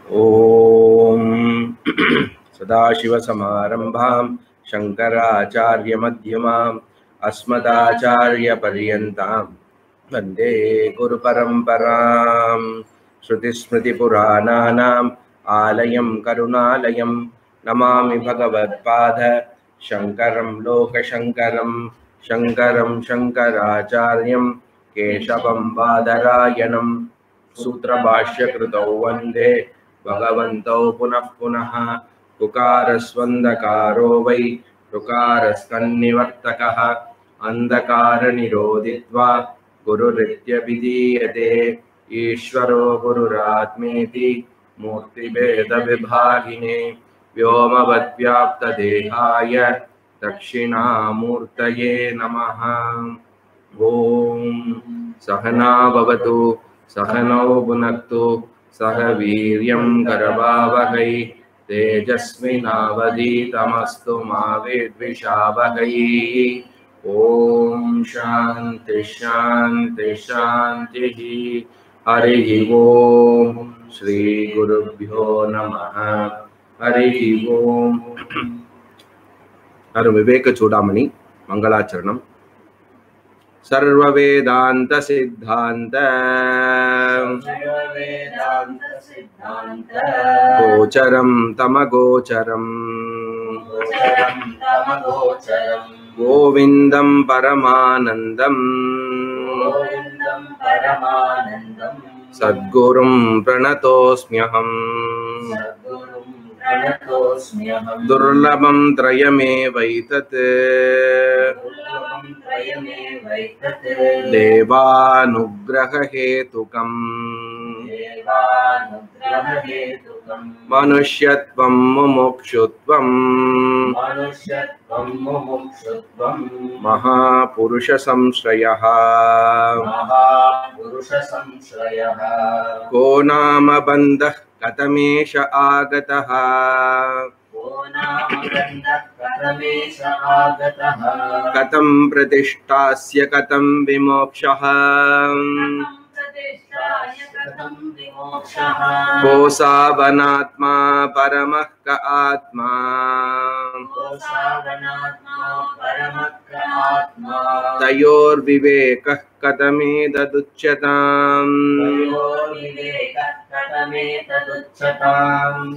ॐ सदाशिवसमारम्भां शङ्कराचार्यमध्यमाम् अस्मदाचार्यपर्यन्तां वन्दे गुरुपरम्परां श्रुतिस्मृतिपुराणानाम् आलयं करुणालयं नमामि भगवत्पाद शङ्करं लोकशङ्करं शङ्करं शङ्कराचार्यं केशवं बादरायणं सूत्रभाष्यकृतौ वन्दे भगवन्तौ पुनः पुनः उकारस्वन्दकारो वै ऋकारस्कन्निवर्तकः अन्धकारनिरोधित्वा गुरुरित्यभिधीयते ईश्वरो गुरुरात्मेति मूर्तिभेदविभागिने व्योमवद्व्याप्तदेहाय दक्षिणामूर्तये नमः ॐ सहना भवतु सहनौ भुनक्तु सह वीर्यं करवावहै तेजस्विनावधीतमस्तु मा विद्विषावहै ॐ शान्ति शान्ति शान्तिः हरिः ॐ श्रीगुरुभ्यो नमः हरिः ॐ அரு விவேக சூடாமணி மங்களாச்சரணம் சர்வவேதாந்த சித்தாந்த सर्ववेदान्त सिद्धान्त கோச்சரம் தமகோச்சரம் गोचरं तमगोचरं கோவிந்தம் பரமானந்தம் गोविन्दं परमानन्दं சத்குரும் பிரணதோஸ்மியகம் सद्गुरुं प्रणतोऽस्म्यहं துர்லபம் திரயமேவைதத் दुर्लभं त्रयमेवैतत् தேவானுகிரகஹேதுகம் देवानुग्ररहेतुकं மனுஷ்யத்வம் முமுக்ஷுத்வம் मनुष्यत्वं मुमुक्षुत्वं महापुरुषसंश्रयः महापुरुषसंश्रयः को नाम बन्धः कथमेष आगतः को नाम गन्धः कथमेष आगतः कथं प्रतिष्ठास्य कथं विमोक्षः कथं विमोक्षः कोऽसावनात्मा परमः क आत्मा कोसावनात्मा परमक् आत्मा तयोर्विवेकः कथमेतदुच्यताम् तयोर्विवेकः कथमेतदुच्यताम्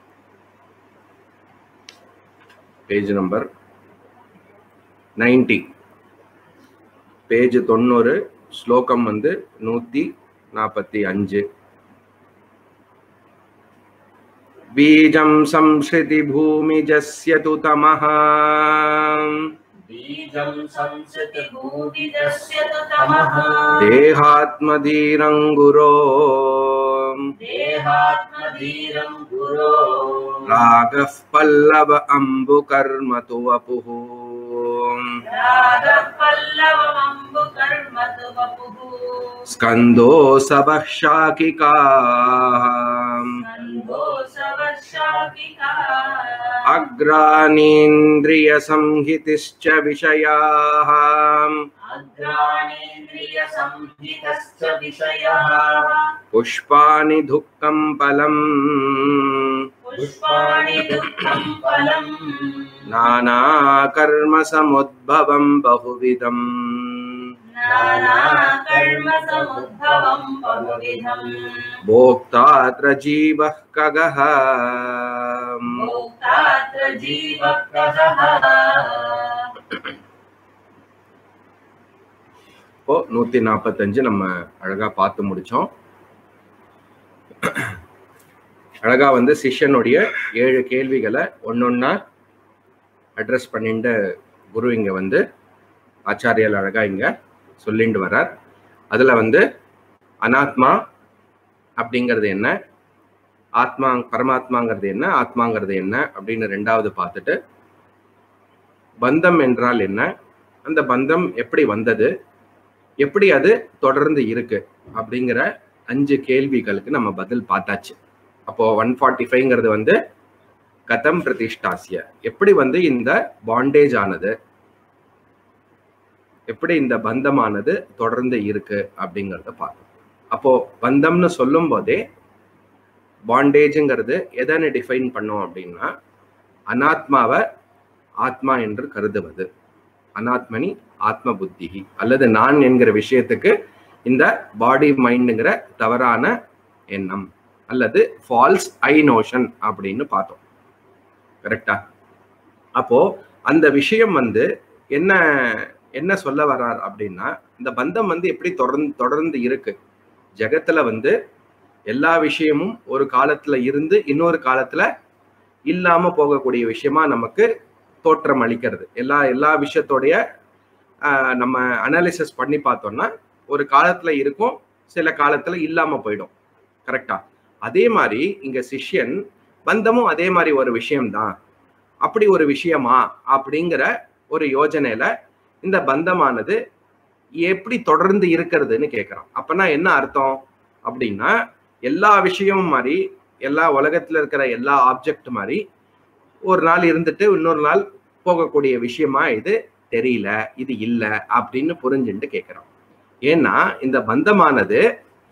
பேஜ் நம்பர் நைன்டி பேஜ் தொண்ணூறு ஸ்லோகம் வந்து நூத்தி நாற்பத்தி அஞ்சு பீஜம் சம்ஸ்ருதி பூமிஜஸ்ய து தமः बीजं संसृतिभूविदस्य तु तमः தேகாத்மதீரங்குரோ देहात्मधीरं गुरो ராகः பல்லவ அம்பு கர்ம து வபுः रागः पल्लवमम्बुकर्म तु वपुः ஸ்கந்தோ சபः शाकिकाः सन्दोषवशाकिका अग्रानीन्द्रियसंहितिश्च विषयाः अग्राणीन्द्रियसंहितश्च विषयः पुष्पाणि दुःखं फलम् पुष्पाणि दुःखं फलम् नानाकर्मसमुद्भवं बहुविधम् नानाकर्मसमुद्भवं बहुविधम् भोक्तात्र जीवः कगः भोक्तात्र जीवप्रदः இப்போ நூத்தி நாற்பத்தஞ்சு நம்ம அழகா பார்த்து முடிச்சோம் அழகா வந்து சிஷ்யனுடைய ஏழு கேள்விகளை ஒன்னொன்னா அட்ரஸ் பண்ணிட்டு குரு இங்க வந்து ஆச்சாரியல் அழகா இங்க சொல்லிட்டு வர்றார் அதுல வந்து அனாத்மா அப்படிங்கிறது என்ன ஆத்மா பரமாத்மாங்கிறது என்ன ஆத்மாங்கிறது என்ன அப்படின்னு ரெண்டாவது பார்த்துட்டு பந்தம் என்றால் என்ன அந்த பந்தம் எப்படி வந்தது எப்படி அது தொடர்ந்து இருக்கு அப்படிங்கிற அஞ்சு கேள்விகளுக்கு நம்ம பதில் பார்த்தாச்சு அப்போ ஒன் ஃபார்ட்டி ஃபைவ்ங்கிறது வந்து கதம் பிரதிஷ்டாசிய எப்படி வந்து இந்த பாண்டேஜ் ஆனது எப்படி இந்த பந்தமானது தொடர்ந்து இருக்கு அப்படிங்கிறத பார்த்தோம் அப்போ பந்தம்னு சொல்லும் போதே பாண்டேஜுங்கிறது எதனை டிஃபைன் பண்ணோம் அப்படின்னா அனாத்மாவை ஆத்மா என்று கருதுவது அனாத்மனி ஆத்ம புத்தி அல்லது நான் என்கிற விஷயத்துக்கு இந்த பாடி மைண்டுங்கிற தவறான எண்ணம் அல்லது ஃபால்ஸ் ஐ நோஷன் அப்படின்னு பார்த்தோம் கரெக்டா அப்போ அந்த விஷயம் வந்து என்ன என்ன சொல்ல வர்றார் அப்படின்னா இந்த பந்தம் வந்து எப்படி தொடர்ந்து தொடர்ந்து இருக்கு ஜெகத்துல வந்து எல்லா விஷயமும் ஒரு காலத்துல இருந்து இன்னொரு காலத்துல இல்லாம போகக்கூடிய விஷயமா நமக்கு தோற்றம் அளிக்கிறது எல்லா எல்லா விஷயத்தோடைய ஆஹ், நம்ம அனாலிசிஸ் பண்ணி பார்த்தோம்னா ஒரு காலத்துல இருக்கும் சில காலத்துல இல்லாம போயிடும் கரெக்டா அதே மாதிரி இங்க சிஷ்யன் பந்தமும் அதே மாதிரி ஒரு விஷயம்தான் அப்படி ஒரு விஷயமா அப்படிங்கிற ஒரு யோஜனையில இந்த பந்தமானது எப்படி தொடர்ந்து இருக்கிறதுன்னு கேட்கிறான் அப்பனா என்ன அர்த்தம் அப்படின்னா எல்லா விஷயமும் மாதிரி எல்லா உலகத்துல இருக்கிற எல்லா ஆப்ஜெக்ட் மாதிரி ஒரு நாள் இருந்துட்டு இன்னொரு நாள் போகக்கூடிய விஷயமா இது தெரியல இது இல்ல அப்படின்னு புரிஞ்சுட்டு கேட்கிறோம் ஏன்னா இந்த பந்தமானது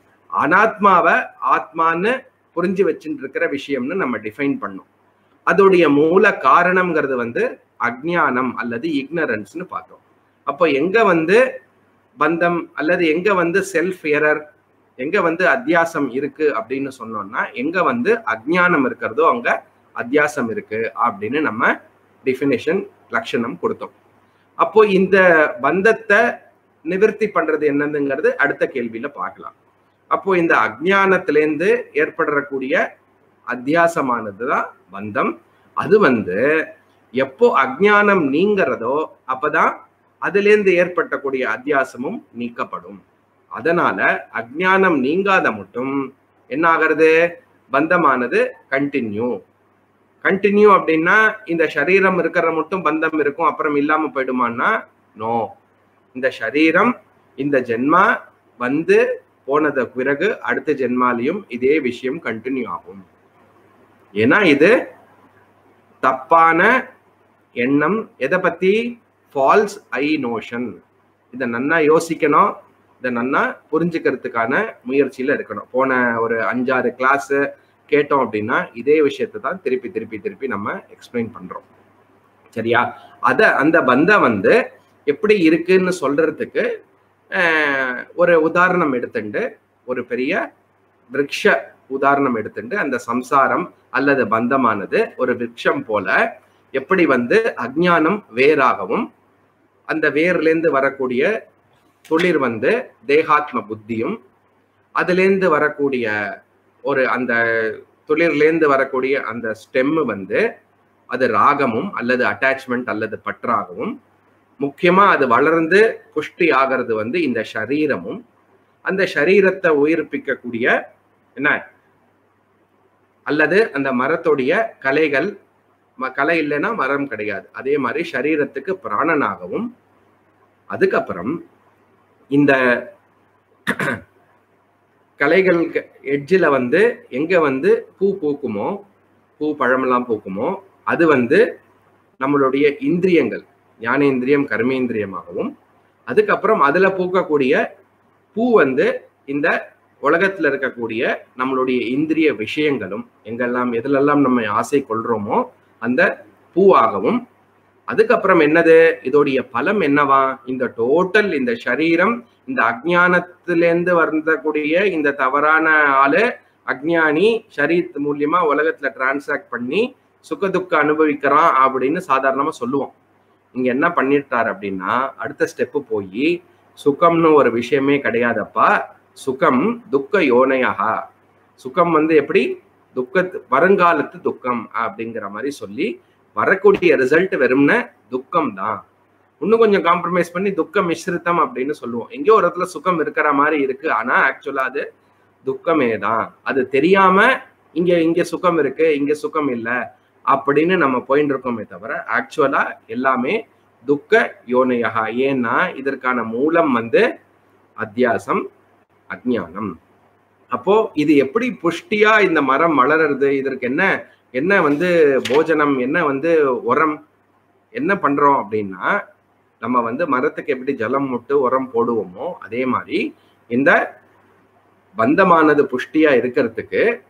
அனாத்மாவை ஆத்மான்னு புரிஞ்சு வச்சுட்டு இருக்கிற விஷயம்னு நம்ம டிஃபைன் பண்ணோம் அதோடைய மூல காரணம்ங்கிறது வந்து அஜ்ஞானம் அல்லது இக்னரன்ஸ்னு பார்த்தோம் அப்போ எங்க வந்து பந்தம் அல்லது எங்க வந்து செல்ஃப் எரர் எங்க வந்து அத்தியாசம் இருக்கு அப்படின்னு சொன்னோம்னா எங்க வந்து அஜ்ஞானம் இருக்கிறதோ அங்க அத்தியாசம் இருக்கு அப்படின்னு நம்ம டிஃபினேஷன் லட்சணம் கொடுத்தோம் அப்போ இந்த பந்தத்தை நிவர்த்தி பண்றது என்னதுங்கிறது அடுத்த கேள்வியில பார்க்கலாம் அப்போ இந்த அஜ்ஞானத்திலேருந்து ஏற்படக்கூடிய அத்தியாசமானது தான் பந்தம் அது வந்து எப்போ அஜ்ஞானம் நீங்கிறதோ அப்பதான் அதிலேருந்து ஏற்பட்டக்கூடிய அத்தியாசமும் நீக்கப்படும் அதனால அஜ்ஞானம் நீங்காத மட்டும் என்ன ஆகிறது பந்தமானது கண்டினியூ கண்டினியூ அப்படின்னா இந்த சரீரம் இருக்கிற மட்டும் பந்தம் இருக்கும் அப்புறம் இல்லாம போயிடுமான்னா நோ இந்த சரீரம் இந்த ஜென்மா வந்து போனது பிறகு அடுத்த ஜென்மாலையும் இதே விஷயம் கண்டினியூ ஆகும் ஏன்னா இது தப்பான எண்ணம் எதை பத்தி ஃபால்ஸ் ஐ நோஷன் இதை நன்னா யோசிக்கணும் இதை நன்னா புரிஞ்சுக்கிறதுக்கான முயற்சியில இருக்கணும் போன ஒரு அஞ்சாறு கிளாஸ் கேட்டோம் அப்படின்னா இதே விஷயத்தை தான் திருப்பி திருப்பி திருப்பி நம்ம எக்ஸ்பிளைன் பண்றோம் சரியா அத அந்த பந்தம் வந்து எப்படி இருக்குன்னு சொல்றதுக்கு ஆஹ், ஒரு உதாரணம் எடுத்துண்டு ஒரு பெரிய விருட்ச உதாரணம் எடுத்துட்டு அந்த சம்சாரம் அல்லது பந்தமானது ஒரு விருட்சம் போல எப்படி வந்து அஜ்ஞானம் வேராகவும் அந்த வேர்லேருந்து வரக்கூடிய துளிர் வந்து தேகாத்ம புத்தியும் அதுலேருந்து வரக்கூடிய ஒரு அந்த துளிர்லேருந்து வரக்கூடிய அந்த ஸ்டெம் வந்து அது ராகமும் அல்லது அட்டாச்மெண்ட் அல்லது பற்றாகவும் முக்கியமா அது வளர்ந்து புஷ்டி ஆகிறது வந்து இந்த சரீரமும் அந்த சரீரத்தை உயிர்ப்பிக்கக்கூடிய என்ன அல்லது அந்த மரத்துடைய கலைகள் ம- கலை இல்லைன்னா மரம் கிடையாது அதே மாதிரி சரீரத்துக்கு பிராணனாகவும் அதுக்கப்புறம் இந்த கலைகள் எட்ஜில் வந்து எங்க வந்து பூ பூக்குமோ பூ பழமெல்லாம் பூக்குமோ அது வந்து நம்மளுடைய இந்திரியங்கள் ஞானேந்திரியம் கர்மேந்திரியமாகவும் அதுக்கப்புறம் அதுல பூக்கக்கூடிய பூ வந்து இந்த உலகத்துல இருக்கக்கூடிய நம்மளுடைய இந்திரிய விஷயங்களும் எங்கெல்லாம் எதுலெல்லாம் நம்ம ஆசை கொள்றோமோ அந்த பூவாகவும் அதுக்கப்புறம் என்னது இதோடைய பலம் என்னவா இந்த டோட்டல் இந்த சரீரம் இந்த அஜ்ஞானத்திலேருந்து வரக்கூடிய இந்த தவறான ஆளு அஜ்ஞானி சரீரத்து மூலியமா உலகத்துல டிரான்சாக்ட் பண்ணி சுகதுக்க அனுபவிக்கிறான் அப்படின்னு சாதாரணமா சொல்லுவோம் இங்க என்ன பண்ணிட்டார் அப்படின்னா அடுத்த ஸ்டெப்பு போய் சுகம்னு ஒரு விஷயமே கிடையாதப்பா சுகம் துக்க யோனையாக சுகம் வந்து எப்படி துக்கத்து வருங்காலத்து துக்கம் அப்படிங்கிற மாதிரி சொல்லி வரக்கூடிய ரிசல்ட் வெறும்ன துக்கம் தான் இன்னும் கொஞ்சம் காம்ப்ரமைஸ் பண்ணி துக்க மிஸ்ரித்தம் அப்படின்னு சொல்லுவோம் எங்கேயோ ஒரு இடத்துல சுகம் இருக்கிற மாதிரி இருக்கு ஆனா ஆக்சுவலா அது துக்கமே தான் அது தெரியாம இங்க இங்க சுகம் இருக்கு இங்க சுகம் இல்லை அப்படின்னு நம்ம போயிட்டு இருக்கோமே தவிர ஆக்சுவலா எல்லாமே துக்க யோனையாக ஏன்னா இதற்கான மூலம் வந்து அத்தியாசம் அஜ்ஞானம் அப்போ இது எப்படி புஷ்டியா இந்த மரம் வளருது இதற்கு என்ன என்ன வந்து போஜனம் என்ன வந்து உரம் என்ன பண்றோம் அப்படின்னா நம்ம வந்து மரத்துக்கு எப்படி ஜலம் முட்டு உரம் போடுவோமோ அதே மாதிரி இந்த பந்தமானது புஷ்டியா இருக்கிறதுக்கு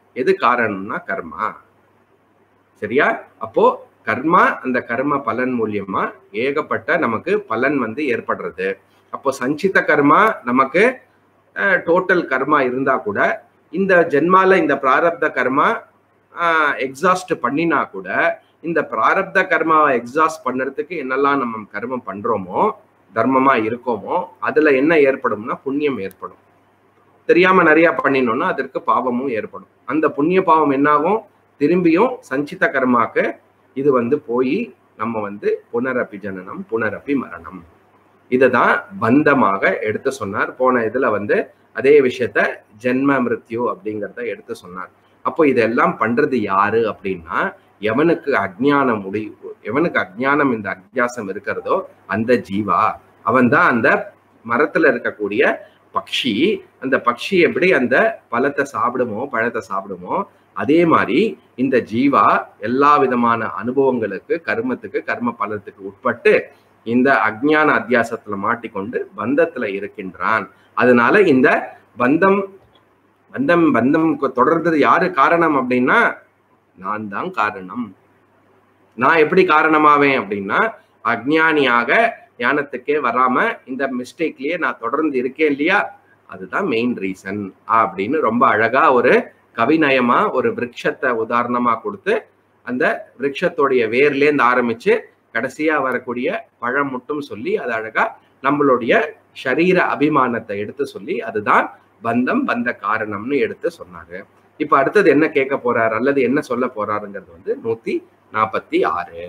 எது காரணம்னா கர்மா சரியா அப்போ கர்மா அந்த கர்ம பலன் மூலியமா ஏகப்பட்ட நமக்கு பலன் வந்து ஏற்படுறது அப்போ சஞ்சித கர்மா நமக்கு டோட்டல் கர்மா இருந்தா கூட இந்த ஜென்மால இந்த பிராரப்த கர்மா எக்ஸாஸ்ட் பண்ணினா கூட இந்த பிராரப்த கர்மாவை எக்ஸாஸ்ட் பண்ணுறதுக்கு என்னெல்லாம் நம்ம கர்மம் பண்றோமோ தர்மமா இருக்கோமோ அதுல என்ன ஏற்படும்னா புண்ணியம் ஏற்படும் தெரியாம நிறைய பண்ணினோம்னா அதற்கு பாவமும் ஏற்படும் அந்த புண்ணிய பாவம் என்னாகும் திரும்பியும் சஞ்சித கர்மாக்கு இது வந்து போய் நம்ம வந்து புனரப்பி ஜனனம் புனரப்பி மரணம் இதுதான் பந்தமாக எடுத்து சொன்னார் போன இதுல வந்து அதே விஷயத்த ஜென்ம மிருத்யு அப்படிங்கிறத எடுத்து சொன்னார் அப்போ இதெல்லாம் பண்றது யாரு அப்படின்னா எவனுக்கு அஜ்ஞானம் முடிவு எவனுக்கு அஜ்ஞானம் இந்த அத்தியாசம் இருக்கிறதோ அந்த ஜீவா அவன் தான் அந்த மரத்துல இருக்கக்கூடிய பக்ஷி அந்த பக்ஷி எப்படி அந்த பழத்தை சாப்பிடுமோ பழத்தை சாப்பிடுமோ அதே மாதிரி இந்த ஜீவா எல்லா விதமான அனுபவங்களுக்கு கர்மத்துக்கு கர்ம பலத்துக்கு உட்பட்டு இந்த அஜ்ஞான அத்தியாசத்துல மாட்டிக்கொண்டு பந்தத்துல இருக்கின்றான் அதனால இந்த பந்தம் பந்தம் பந்தம் தொடர்ந்தது யாரு காரணம் அப்படின்னா நான் தான் காரணம் நான் எப்படி காரணமாவேன் அப்படின்னா அஜ்ஞானியாக ஞானத்துக்கே வராம இந்த மிஸ்டேக்லயே நான் தொடர்ந்து இருக்கேன் இல்லையா அதுதான் மெயின் ரீசன் அப்படின்னு ரொம்ப அழகா ஒரு கவிநயமா ஒரு விரக்ஷத்தை உதாரணமா கொடுத்து அந்த விரக்ஷத்தோடைய வேர்லேருந்து ஆரம்பிச்சு கடைசியா வரக்கூடிய பழம் மட்டும் சொல்லி அது அழகா நம்மளுடைய ஷரீர அபிமானத்தை எடுத்து சொல்லி அதுதான் பந்தம் பந்த காரணம்னு எடுத்து சொன்னாங்க இப்ப அடுத்தது என்ன கேட்க போறாரு அல்லது என்ன சொல்ல போறாருங்கிறது வந்து நூத்தி நாற்பத்தி ஆறு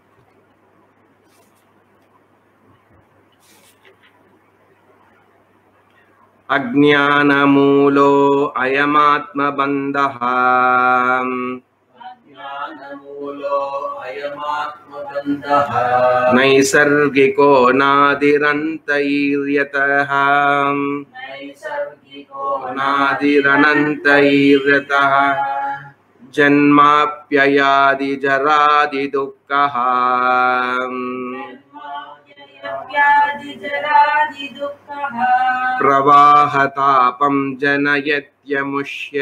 अज्ञानमूलो अयमात्मबन्धः ज्ञानमूलो अयमात्मबन्धः नैसर्गिको नादिरन्तैर्यतः नैसर्गिको नादिरनन्तैर्यतः जन्माप्ययादिजरादिदुःखः व्याधिजरादिदुःखः प्रवाहतापं जनयत्यमुष्य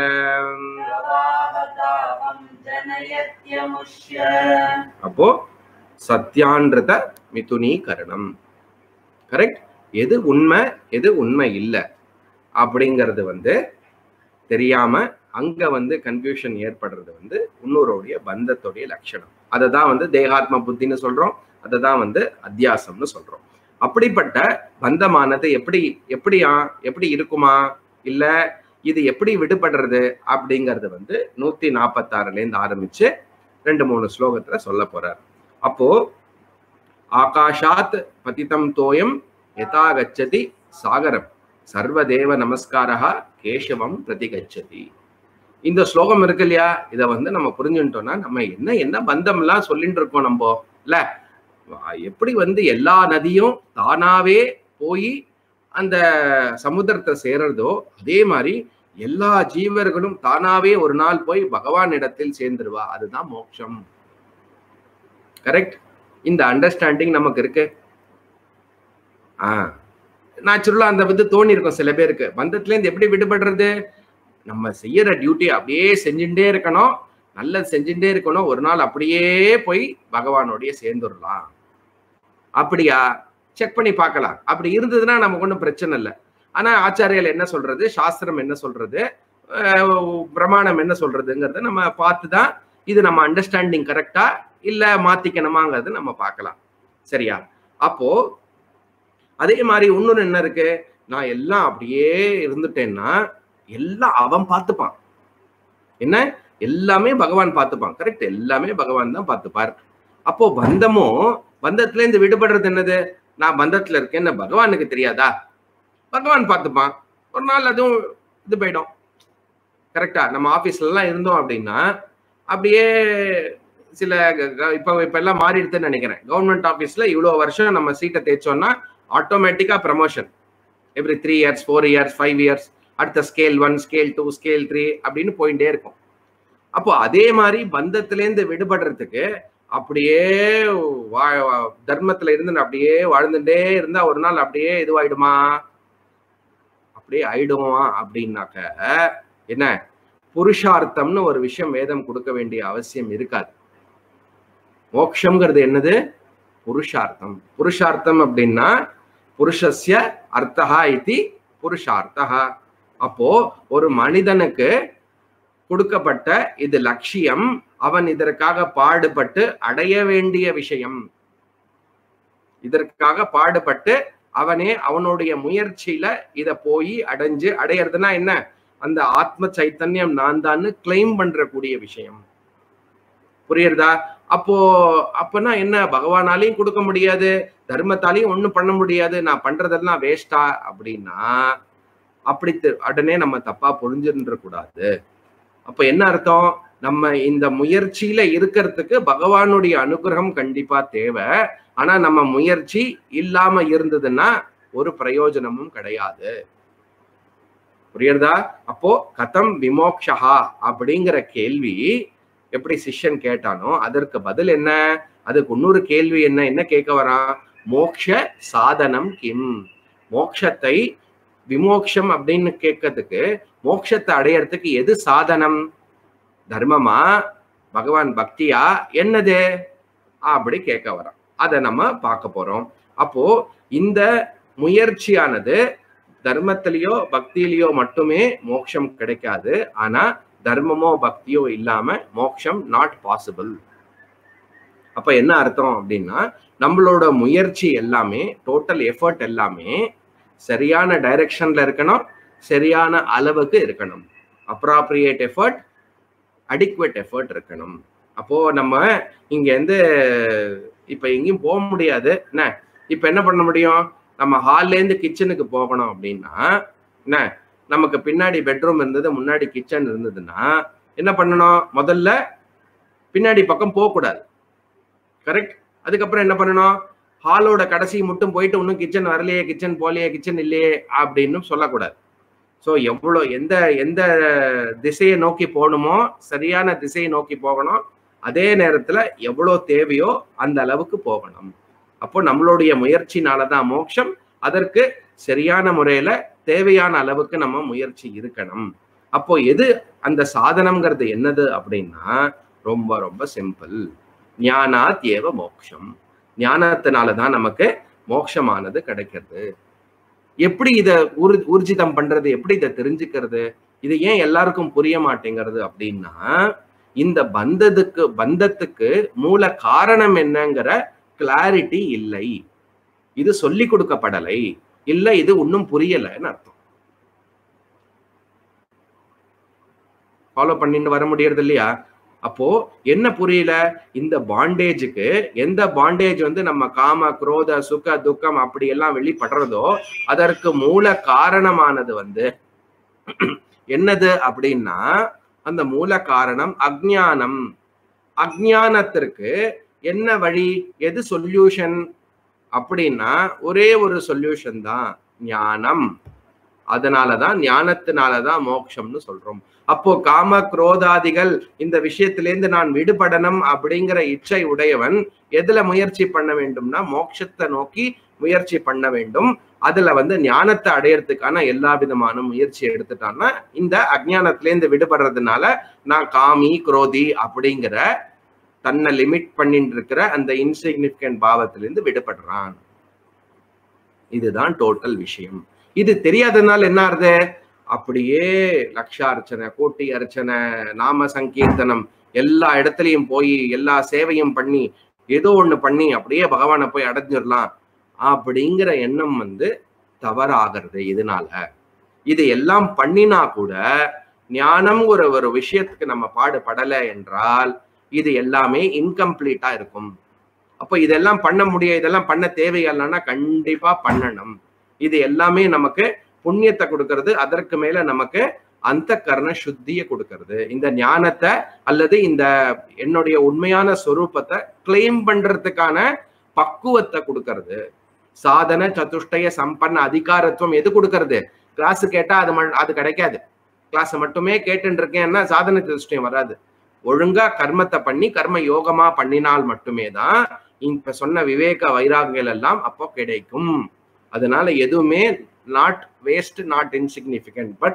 प्रवाहतापं जनयत्यमुष्य அப்போ சத்தியான்றத மிதுனீகரணம் கரெக்ட் எது உண்மை எது உண்மை இல்லை அப்படிங்கிறது வந்து தெரியாம அங்க வந்து கன்ஃபியூஷன் ஏற்படுறது வந்து இன்னொருடைய பந்தத்துடைய லட்சணம் அதை தான் வந்து தேகாத்ம புத்தின்னு சொல்றோம் அதை தான் வந்து அத்தியாசம்னு சொல்றோம் அப்படிப்பட்ட பந்தமானது எப்படி எப்படியா எப்படி இருக்குமா இல்ல இது எப்படி விடுபடுறது அப்படிங்கிறது வந்து நூத்தி நாற்பத்தாறுல இருந்து ஆரம்பிச்சு ரெண்டு மூணு ஸ்லோகத்துல சொல்ல போறார் அப்போ ஆகாஷாத் பதிதம் தோயம் யதா கச்சதி சாகரம் சர்வதேவ நமஸ்காரா கேசவம் பிரதிகச்சதி இந்த ஸ்லோகம் இருக்கு இல்லையா இதை வந்து நம்ம புரிஞ்சுட்டோம்னா நம்ம என்ன என்ன பந்தம்லாம் சொல்லிட்டு இருக்கோம் நம்ம இல்ல எப்படி வந்து எல்லா நதியும் தானாவே போய் அந்த சமுத்திரத்தை சேர்றதோ அதே மாதிரி எல்லா ஜீவர்களும் தானாவே ஒரு நாள் போய் பகவான் இடத்தில் சேர்ந்துருவா அதுதான் மோட்சம் கரெக்ட் இந்த அண்டர்ஸ்டாண்டிங் நமக்கு இருக்கு ஆ நேச்சுரலா அந்த வந்து தோணி இருக்கும் சில பேருக்கு பந்தத்துல இருந்து எப்படி விடுபடுறது நம்ம செய்யற டியூட்டி அப்படியே செஞ்சுட்டே இருக்கணும் நல்லது செஞ்சுட்டே இருக்கணும் ஒரு நாள் அப்படியே போய் பகவானோடைய சேர்ந்துடலாம் அப்படியா செக் பண்ணி பார்க்கலாம் அப்படி இருந்ததுன்னா நமக்கு ஒன்றும் பிரச்சனை இல்லை ஆனா ஆச்சாரியர்கள் என்ன சொல்றது சாஸ்திரம் என்ன சொல்றது அஹ் பிரமாணம் என்ன சொல்றதுங்கிறத நம்ம பார்த்து தான் இது நம்ம அண்டர்ஸ்டாண்டிங் கரெக்டா இல்ல மாத்திக்கணுமாங்கிறது நம்ம பார்க்கலாம் சரியா அப்போ அதே மாதிரி இன்னொன்னு என்ன இருக்கு நான் எல்லாம் அப்படியே இருந்துட்டேன்னா எல்லாம் அவன் பார்த்துப்பான் என்ன எல்லாமே பகவான் பார்த்துப்பான் கரெக்ட் எல்லாமே பகவான் தான் பார்த்துப்பார் அப்போ பந்தமும் பந்தத்துல இருந்து விடுபடுறது என்னது நான் பந்தத்துல இருக்கேன்னு பகவானுக்கு தெரியாதா பகவான் பார்த்துப்பான் ஒரு நாள் அதுவும் இது போயிடும் கரெக்டா நம்ம ஆபீஸ்ல எல்லாம் இருந்தோம் அப்படின்னா அப்படியே சில க- க- இப்ப இப்ப எல்லாம் மாறிடுதுன்னு நினைக்கிறேன் கவர்மெண்ட் ஆபீஸ்ல இவ்வளவு வருஷம் நம்ம சீட்டை தேய்ச்சோம்னா ஆட்டோமேட்டிக்கா promotion every three years four years five years அடுத்த scale one scale two scale three அப்படின்னு போயிட்டே இருக்கும் அப்போ அதே மாதிரி பந்தத்திலேருந்து விடுபடுறதுக்கு அப்படியே வா- வா- தர்மத்துல இருந்து அப்படியே வாழ்ந்துட்டே இருந்தா ஒரு நாள் அப்படியே இதுவாயிடுமா அப்படியே ஆயிடுமா அப்படின்னாக்க என்ன புருஷார்த்தம்னு ஒரு விஷயம் வேதம் கொடுக்க வேண்டிய அவசியம் இருக்காது மோக்ஷங்கிறது என்னது புருஷார்த்தம் புருஷார்த்தம் அப்படின்னா புருஷஸ்ய அர்த்தஹா இதி புருஷார்த்தஹா அப்போ ஒரு மனிதனுக்கு கொடுக்கப்பட்ட இது லட்சியம் அவன் இதற்காக பாடுபட்டு அடைய வேண்டிய விஷயம் இதற்காக பாடுபட்டு அவனே அவனுடைய முயற்சியில இத போய் அடைஞ்சு அடையறதுனா என்ன அந்த ஆத்ம சைத்தன்யம் நான் தான் கிளைம் பண்ற கூடிய விஷயம் புரியுறதா அப்போ அப்பனா என்ன பகவானாலையும் கொடுக்க முடியாது தர்மத்தாலையும் ஒண்ணும் பண்ண முடியாது நான் பண்றதெல்லாம் வேஸ்டா அப்படின்னா அப்படி தெ- உடனே நம்ம தப்பா புரிஞ்சிருந்துட கூடாது அப்ப என்ன அர்த்தம் நம்ம இந்த முயற்சியில இருக்கிறதுக்கு பகவானுடைய அனுகிரகம் கண்டிப்பா தேவை ஆனா நம்ம முயற்சி இல்லாம இருந்ததுன்னா ஒரு பிரயோஜனமும் கிடையாது புரியுறதா அப்போ கதம் விமோக்ஷா அப்படிங்கிற கேள்வி எப்படி சிஷ்யன் கேட்டானோ அதற்கு பதில் என்ன அதுக்கு இன்னொரு கேள்வி என்ன என்ன கேட்க வரான் மோக்ஷ சாதனம் கிம் மோக்ஷத்தை விமோக்ஷம் அப்படின்னு கேட்கறதுக்கு மோக்ஷத்தை அடையறதுக்கு எது சாதனம் தர்மமா பகவான் பக்தியா என்னது அப்படி கேட்க வரான் அதை நம்ம பார்க்க போறோம் அப்போ இந்த முயற்சியானது தர்மத்திலேயோ பக்தியிலேயோ மட்டுமே மோட்சம் கிடைக்காது ஆனா தர்மமோ பக்தியோ இல்லாம மோட்சம் நாட் பாசிபிள் அப்ப என்ன அர்த்தம் அப்படின்னா நம்மளோட முயற்சி எல்லாமே டோட்டல் எஃபர்ட் எல்லாமே சரியான டைரக்ஷன்ல இருக்கணும் சரியான அளவுக்கு இருக்கணும் அப்ராப்ரியேட் எஃபர்ட் அடிக்குவேட் எஃபர்ட் இருக்கணும் அப்போ நம்ம இங்க இருந்து இப்ப எங்கேயும் போக முடியாது என்ன இப்ப என்ன பண்ண முடியும் நம்ம ஹால்ல இருந்து கிச்சனுக்கு போகணும் அப்படின்னா என்ன நமக்கு பின்னாடி பெட்ரூம் இருந்தது முன்னாடி கிச்சன் இருந்ததுன்னா என்ன பண்ணணும் முதல்ல பின்னாடி பக்கம் போகக்கூடாது கரெக்ட் அதுக்கப்புறம் என்ன பண்ணணும் ஹாலோட கடைசி மட்டும் போயிட்டு இன்னும் கிச்சன் வரலையே கிச்சன் போலையே கிச்சன் இல்லையே அப்படின்னு சொல்லக்கூடாது ஸோ எவ்வளோ எந்த எந்த திசையை நோக்கி போகணுமோ சரியான திசையை நோக்கி போகணும் அதே நேரத்துல எவ்வளோ தேவையோ அந்த அளவுக்கு போகணும் அப்போ நம்மளுடைய முயற்சினால தான் மோட்சம் அதற்கு சரியான முறையில தேவையான அளவுக்கு நம்ம முயற்சி இருக்கணும் அப்போ எது அந்த சாதனம்ங்கிறது என்னது அப்படின்னா ரொம்ப ரொம்ப சிம்பிள் ஞானாத் ஏவ மோக்ஷம் ஞானத்தினால தான் நமக்கு மோட்சமானது கிடைக்கிறது எப்படி இத ஊர் ஊர்ஜிதம் பண்றது எப்படி இதை தெரிஞ்சுக்கிறது இது ஏன் எல்லாருக்கும் புரிய மாட்டேங்கிறது அப்படின்னா இந்த பந்தத்துக்கு பந்தத்துக்கு மூல காரணம் என்னங்கிற கிளாரிட்டி இல்லை இது சொல்லி கொடுக்கப்படலை இல்ல இது இன்னும் புரியலைன்னு அர்த்தம் ஃபாலோ பண்ணிட்டு வர முடியறது இல்லையா அப்போ என்ன புரியல இந்த பாண்டேஜுக்கு எந்த பாண்டேஜ் வந்து நம்ம காம குரோத சுக துக்கம் அப்படி எல்லாம் வெளிப்படுறதோ அதற்கு மூல காரணமானது வந்து என்னது அப்படின்னா அந்த மூல காரணம் அஜ்ஞானம் அஜ்ஞானத்திற்கு என்ன வழி எது சொல்யூஷன் அப்படின்னா ஒரே ஒரு சொல்யூஷன் தான் ஞானம் அதனாலதான் ஞானத்தினாலதான் மோட்சம்னு சொல்றோம் அப்போ காம குரோதாதிகள் இந்த விஷயத்திலேருந்து நான் விடுபடணும் அப்படிங்கிற இச்சை உடையவன் எதுல முயற்சி பண்ண வேண்டும்னா மோட்சத்தை நோக்கி முயற்சி பண்ண வேண்டும் அதுல வந்து ஞானத்தை அடையறதுக்கான எல்லா விதமான முயற்சி எடுத்துட்டான்னா இந்த அஜ்ஞானத்திலேருந்து விடுபடுறதுனால நான் காமி குரோதி அப்படிங்கிற தன்னை லிமிட் பண்ணிட்டு இருக்கிற அந்த இன்சிக்னிபிகன்ட் பாவத்திலிருந்து விடுபடுறான் இதுதான் டோட்டல் விஷயம் இது தெரியாதனால என்ன ஆறுது அப்படியே லட்சார்ச்சனை கோட்டி அர்ச்சனை நாம சங்கீர்த்தனம் எல்லா இடத்துலயும் போய் எல்லா சேவையும் பண்ணி ஏதோ ஒண்ணு பண்ணி அப்படியே பகவானை போய் அடைஞ்சிடலாம் அப்படிங்கிற எண்ணம் வந்து தவறாகிறது இதனால இது எல்லாம் பண்ணினா கூட ஞானம் ஒரு ஒரு விஷயத்துக்கு நம்ம பாடுபடலை என்றால் இது எல்லாமே இன்கம்ப்ளீட்டா இருக்கும் அப்போ இதெல்லாம் பண்ண முடியும் இதெல்லாம் பண்ண தேவையில்லைன்னா கண்டிப்பா பண்ணணும் இது எல்லாமே நமக்கு புண்ணியத்தை கொடுக்கறது அதற்கு மேல நமக்கு அந்த கர்ண சுத்திய கொடுக்கறது இந்த ஞானத்தை அல்லது இந்த என்னுடைய உண்மையான சொரூபத்தை கிளைம் பண்றதுக்கான பக்குவத்தை கொடுக்கறது சாதன சதுஷ்டய சம்பன்ன அதிகாரத்துவம் எது கொடுக்கறது கிளாஸ் கேட்டா அது ம- அது கிடைக்காது கிளாஸ் மட்டுமே கேட்டுட்டு இருக்கேன்னா சாதன சதுஷ்டயம் வராது ஒழுங்கா கர்மத்தை பண்ணி கர்ம யோகமா பண்ணினால் மட்டுமே தான் இப்ப சொன்ன விவேக வைராகியங்கள் எல்லாம் அப்போ கிடைக்கும் அதனால எதுவுமே not waste not insignificant but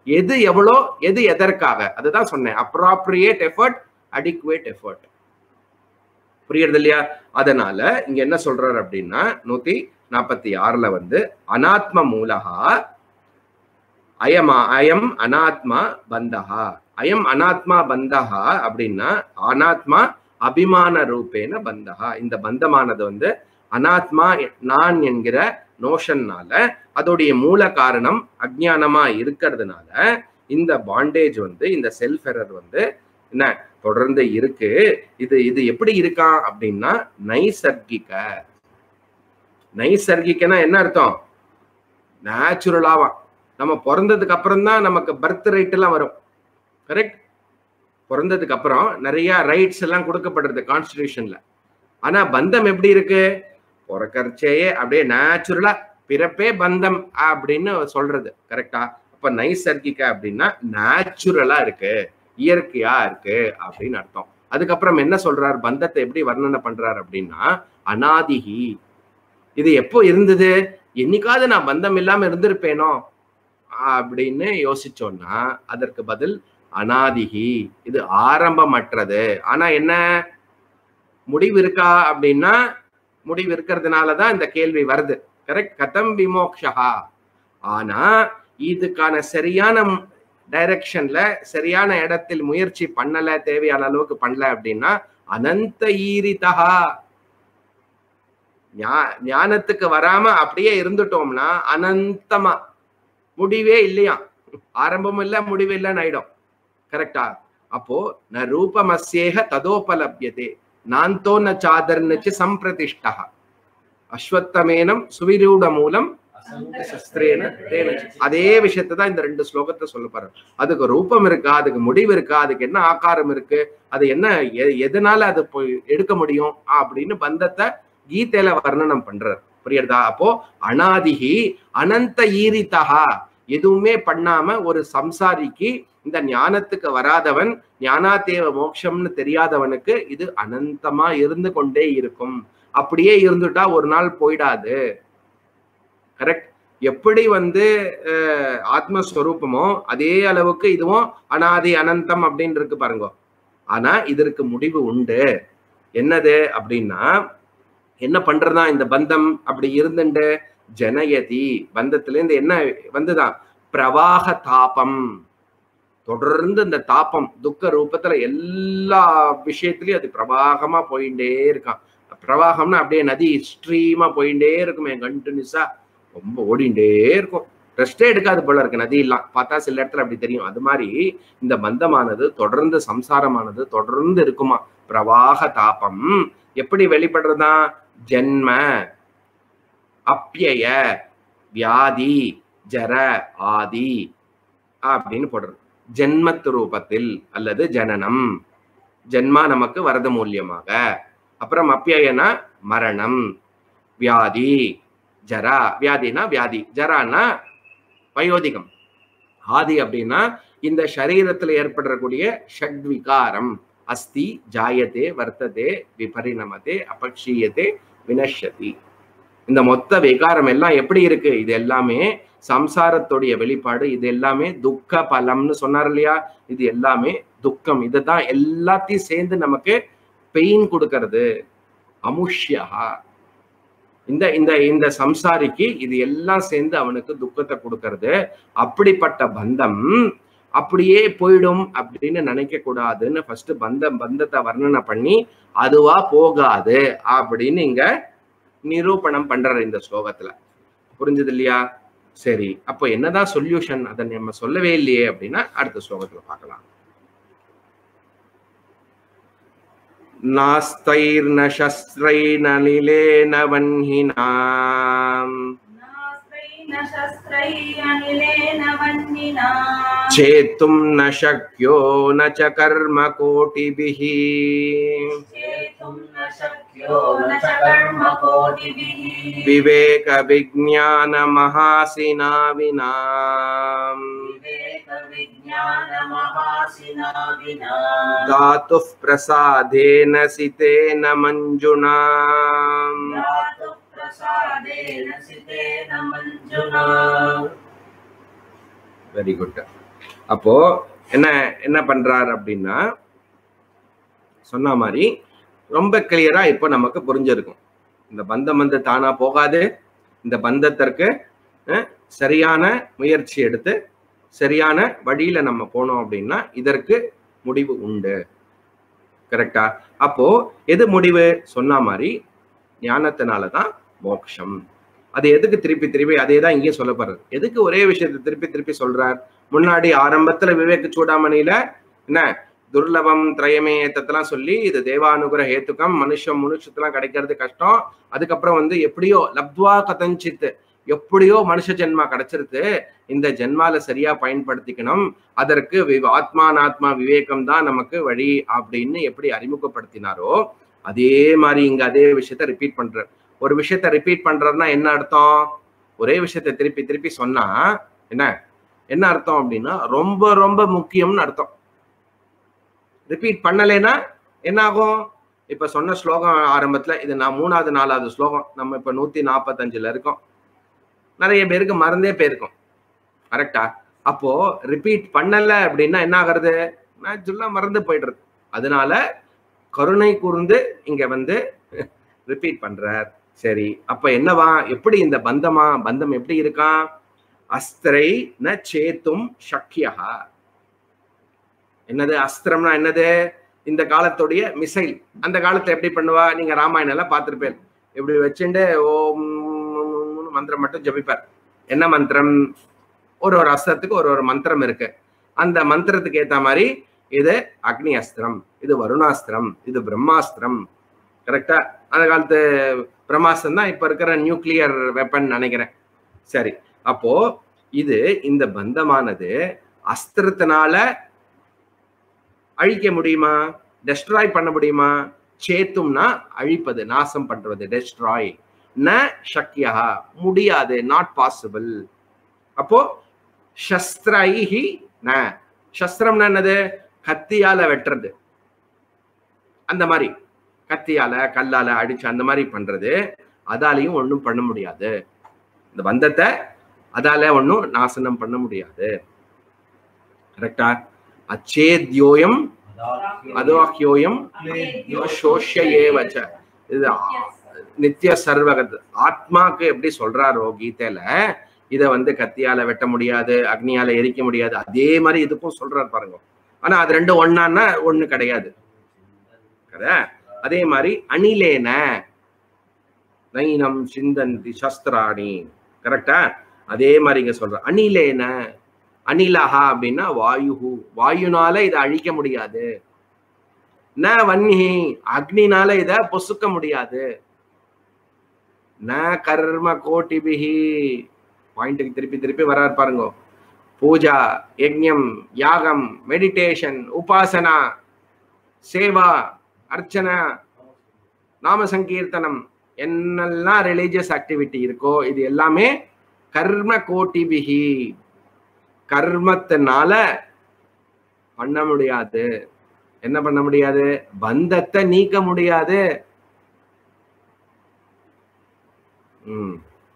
எது எவ்வளோ எது எதற்காக அதுதான் சொன்னேன் அப்ராப்ரியேட் எஃபர்ட் அடிக்குவேட் எஃபர்ட் புரியுறது இல்லையா அதனால இங்க என்ன சொல்றாரு அப்படின்னா நூத்தி நாற்பத்தி ஆறுல வந்து அனாத்ம மூலகா அயமா அயம் அனாத்மா பந்தஹா அயம் அனாத்மா பந்தஹா அப்படின்னா அனாத்மா அபிமான ரூபேன பந்தஹா இந்த பந்தமானது வந்து அனாத்மா நான் என்கிற நோஷன்னால அதோடைய மூல காரணம் அஜ்ஞானமா இருக்கிறதுனால இந்த பாண்டேஜ் வந்து இந்த செல்ஃப் எரர் வந்து என்ன தொடர்ந்து இருக்கு இது இது எப்படி இருக்கான் அப்படின்னா நைசர்கிக நைசர்கிக்கனா என்ன அர்த்தம் நேச்சுரலாவா நம்ம பிறந்ததுக்கு அப்புறம் தான் நமக்கு பர்த் ரைட் எல்லாம் வரும் கரெக்ட் பிறந்ததுக்கு அப்புறம் நிறைய ரைட்ஸ் எல்லாம் கொடுக்கப்படுறது கான்ஸ்டிடியூஷன்ல ஆனா பந்தம் எப்படி இருக்கு பிறக்கறச்சேயே அப்படியே நேச்சுரலா பிறப்பே பந்தம் அப்படின்னு சொல்றது கரெக்டா அப்ப நைசர்கிக அப்படின்னா நேச்சுரலா இருக்கு இயற்கையா இருக்கு அப்படின்னு அர்த்தம் அதுக்கப்புறம் என்ன சொல்றார் பந்தத்தை எப்படி வர்ணனை பண்றார் அப்படின்னா அனாதிகி இது எப்போ இருந்தது என்னைக்காவது நான் பந்தம் இல்லாம இருந்திருப்பேனோ அப்படின்னு யோசிச்சோம்னா அதற்கு பதில் அனாதிகி இது ஆரம்பமற்றது ஆனா என்ன முடிவு இருக்கா அப்படின்னா முடிவு இருக்கிறதுனாலதான் இந்த கேள்வி வருது கரெக்ட் கதம் விமோக்ஷா ஆனா இதுக்கான சரியான டைரக்ஷன்ல சரியான இடத்தில் முயற்சி பண்ணல தேவையான அளவுக்கு பண்ணல அப்படின்னா அனந்த ஈரிதா ஞானத்துக்கு வராம அப்படியே இருந்துட்டோம்னா அனந்தமா முடிவே இல்லையா ஆரம்பமும் இல்ல முடிவு இல்லைன்னு ஆயிடும் கரெக்டா அப்போ ந ரூபமஸ்யேக ததோபலபியதே நாந்தோ ந சாதர்னச்சு சம்பிரதிஷ்டா அஸ்வத்தமேனம் சுவிரூட மூலம் சஸ்திரேன தேன அதே விஷயத்தை தான் இந்த ரெண்டு ஸ்லோகத்தை சொல்ல போறாரு அதுக்கு ரூபம் இருக்கா அதுக்கு முடிவு இருக்கா அதுக்கு என்ன ஆகாரம் இருக்கு அது என்ன எ- எதனால அது போய் எடுக்க முடியும் அப்படின்னு பந்தத்தை கீதையில வர்ணனம் பண்றார் புரியுறதா அப்போ அனாதிகி அனந்த ஈரிதா எதுவுமே பண்ணாம ஒரு சம்சாரிக்கு இந்த ஞானத்துக்கு வராதவன் ஞானாதேவ மோட்சம்னு தெரியாதவனுக்கு இது அனந்தமா இருந்து கொண்டே இருக்கும் அப்படியே இருந்துட்டா ஒரு நாள் போயிடாது கரெக்ட் எப்படி வந்து அஹ், ஆத்மஸ்வரூபமோ அதே அளவுக்கு இதுவும் அனாதி அனந்தம் அப்படின்னு இருக்கு பாருங்க ஆனா இதற்கு முடிவு உண்டு என்னது அப்படின்னா என்ன பண்றதா இந்த பந்தம் அப்படி இருந்துண்டு ஜனயதி பந்தத்துல இருந்து என்ன வந்துதான் பிரவாக தாபம் தொடர்ந்து இந்த தாபம் துக்க ரூபத்துல எல்லா விஷயத்திலயும் அது பிரவாகமா போயிட்டே இருக்கான் பிரவாகம்னா அப்படியே நதி ஸ்ட்ரீமா போயிட்டே இருக்குமே கண்டினியூஸா ரொம்ப ஓடிண்டே இருக்கும் ரெஸ்டே எடுக்காது போல இருக்கு நதி எல்லாம் பார்த்தா சில இடத்துல அப்படி தெரியும் அது மாதிரி இந்த பந்தமானது தொடர்ந்து சம்சாரமானது தொடர்ந்து இருக்குமா பிரவாக தாபம் எப்படி வெளிப்படுறதா ஜென்ம அப்பியய வியாதி ஜர ஆதி அப்படின்னு போடுறது ஜென்மத்து ரூபத்தில் அல்லது ஜனனம் ஜென்மா நமக்கு வரத மூலியமாக அப்புறம் அப்பியனா மரணம் வியாதி ஜரா வியாதினா வியாதி ஜரானா வயோதிகம் ஆதி அப்படின்னா இந்த சரீரத்துல ஏற்படக்கூடிய ஷட்விகாரம் அஸ்தி ஜாயத்தே வர்த்ததே விபரிணமதே அபக்ஷீயத்தே வினஷ்யதி இந்த மொத்த விகாரம் எல்லாம் எப்படி இருக்கு இது எல்லாமே சம்சாரத்துடைய வெளிப்பாடு இது எல்லாமே துக்க பலம்னு சொன்னார் இல்லையா இது எல்லாமே துக்கம் இதுதான் எல்லாத்தையும் சேர்ந்து நமக்கு பெயின் கொடுக்கறது அமுஷ்யா இந்த இந்த இந்த சம்சாரிக்கு இது எல்லாம் சேர்ந்து அவனுக்கு துக்கத்தை கொடுக்கறது அப்படிப்பட்ட பந்தம் அப்படியே போயிடும் அப்படின்னு நினைக்க கூடாதுன்னு ஃபர்ஸ்ட் பந்தம் பந்தத்தை வர்ணனை பண்ணி அதுவா போகாது அப்படின்னு இங்க நிரூபணம் பண்றாரு இந்த ஸ்லோகத்துல புரிஞ்சது இல்லையா சரி அப்போ என்னதான் சொல்யூஷன் அதை நம்ம சொல்லவே இல்லையே அப்படின்னா அடுத்த ஸ்லோகத்துல பார்க்கலாம் नास्तैर्न शस्त्रैर्न लीलेन वह्निना नास्त्रैः न शस्त्रैः अनिलेन वह्निना छेत्तुं न शक्यो न च कर्मकोटिभिः चेतुं न शक्यो न च कर्मकोटिभिः विवेकविज्ञानमहासिना विना विवेकविज्ञानमहासिना विना धातुः प्रसादेन सितेन मञ्जुना धातुः प्रसादेन सितेन मञ्जुना வெரி குட் அப்போ என்ன என்ன பண்றார் அப்படின்னா சொன்ன மாதிரி ரொம்ப கிளியரா இப்போ நமக்கு புரிஞ்சிருக்கும் இந்த பந்தம் வந்து தானா போகாது இந்த பந்தத்திற்கு அஹ், சரியான முயற்சி எடுத்து சரியான வழியில நம்ம போனோம் அப்படின்னா இதற்கு முடிவு உண்டு கரெக்டா அப்போ எது முடிவு சொன்ன மாதிரி ஞானத்தினால தான் மோட்சம் அது எதுக்கு திருப்பி திருப்பி அதே தான் இங்கே சொல்லப்படுறது எதுக்கு ஒரே விஷயத்தை திருப்பி திருப்பி சொல்றார் முன்னாடி ஆரம்பத்துல விவேக சூடாமணியில என்ன துர்லபம் திரயமே ஏத்தத்தெல்லாம் சொல்லி இது தேவானுகிர ஹேத்துக்கம் மனுஷம் மனுஷத்தெல்லாம் கிடைக்கிறது கஷ்டம் அதுக்கப்புறம் வந்து எப்படியோ லப்துவா கதஞ்சித் எப்படியோ மனுஷ ஜென்மா கிடைச்சிருது இந்த ஜென்மால சரியா பயன்படுத்திக்கணும் அதற்கு வி- ஆத்மானாத்மா விவேகம் தான் நமக்கு வழி அப்படின்னு எப்படி அறிமுகப்படுத்தினாரோ அதே மாதிரி இங்க அதே விஷயத்த ரிப்பீட் பண்றார் ஒரு விஷயத்த ரிப்பீட் பண்றாருன்னா என்ன அர்த்தம் ஒரே விஷயத்த திருப்பி திருப்பி சொன்னா என்ன என்ன அர்த்தம் அப்படின்னா ரொம்ப ரொம்ப முக்கியம்னு அர்த்தம் ரிப்பீட் பண்ணலைன்னா என்ன ஆகும் இப்ப சொன்ன ஸ்லோகம் ஆரம்பத்துல இது நான் மூணாவது நாலாவது ஸ்லோகம் நம்ம இப்ப நூத்தி நாற்பத்தஞ்சுல இருக்கோம் நிறைய பேருக்கு மறந்தே போயிருக்கும் கரெக்டா அப்போ ரிப்பீட் பண்ணல அப்படின்னா என்ன ஆகுறது நேச்சுரலா மறந்து போயிடுறது அதனால கருணை கூர்ந்து இங்க வந்து ரிப்பீட் பண்றார் சரி அப்ப என்னவா எப்படி இந்த பந்தமா பந்தம் எப்படி இருக்கான் அஸ்திரை ந சேத்தும் சக்கியா என்னது அஸ்திரம்னா என்னது இந்த காலத்துடைய மிசைல் அந்த காலத்துல எப்படி பண்ணுவா நீங்க ராமாயணம் எல்லாம் பார்த்திருப்பேன் இப்படி வச்சுட்டு ஓம் மந்திரம் மட்டும் ஜபிப்பார் என்ன மந்திரம் ஒரு ஒரு அஸ்திரத்துக்கு ஒரு ஒரு மந்திரம் இருக்கு அந்த மந்திரத்துக்கு ஏத்த மாதிரி இது அக்னி அஸ்திரம் இது வருணாஸ்திரம் இது பிரம்மாஸ்திரம் கரெக்டா அந்த காலத்து பிரம்மாஸ்திரம் தான் இப்ப இருக்கிற நியூக்ளியர் வெப்பன் நினைக்கிறேன் சரி அப்போ இது இந்த பந்தமானது அஸ்திரத்தினால அழிக்க முடியுமா டெஸ்ட்ராய் பண்ண முடியுமா சேத்தும்னா அழிப்பது நாசம் பண்றது டெஸ்ட்ராய் ந சக்கியா முடியாது நாட் பாசிபிள் அப்போ சஸ்திரைஹி ந சஸ்திரம்னா என்னது கத்தியால வெட்டுறது அந்த மாதிரி கத்தியால கல்லால அடிச்சு அந்த மாதிரி பண்றது அதாலையும் ஒண்ணும் பண்ண முடியாது இந்த பந்தத்தை அதால ஒண்ணும் நாசனம் பண்ண முடியாது கரெக்டா அச்சேத்யோயம் அதோஹ்யோயம் சோஷ்ய ஏவச்ச இது நித்திய சர்வகத் ஆத்மாக்கு எப்படி சொல்றாரோ கீதையில இத வந்து கத்தியால வெட்ட முடியாது அக்னியால எரிக்க முடியாது அதே மாதிரி இதுக்கும் சொல்றாரு பாருங்க ஆனா அது ரெண்டும் ஒன்னான்னா ஒண்ணு கிடையாது கதா அதே மாதிரி அணிலேன நைனம் சிந்தந்தி சஸ்திராணி கரெக்டா அதே மாதிரி இங்க சொல்ற அணிலேன அணிலஹா அப்படின்னா வாயுஹு வாயுனால இதை அழிக்க முடியாது ந வன்ஹி அக்னினால இத பொசுக்க முடியாது ந கர்ம கோட்டிபிஹி பாயிண்ட்டுக்கு திருப்பி திருப்பி வராரு பாருங்க பூஜா யஜ்ஞம் யாகம் மெடிடேஷன் உபாசனா சேவா அர்ச்சனா நாம சங்கீர்த்தனம் என்னெல்லாம் ரிலீஜியஸ் ஆக்டிவிட்டி இருக்கோ இது எல்லாமே கர்ம கோட்டிபிகி கர்மத்தினால பண்ண முடியாது என்ன பண்ண முடியாது பந்தத்தை நீக்க முடியாது ம்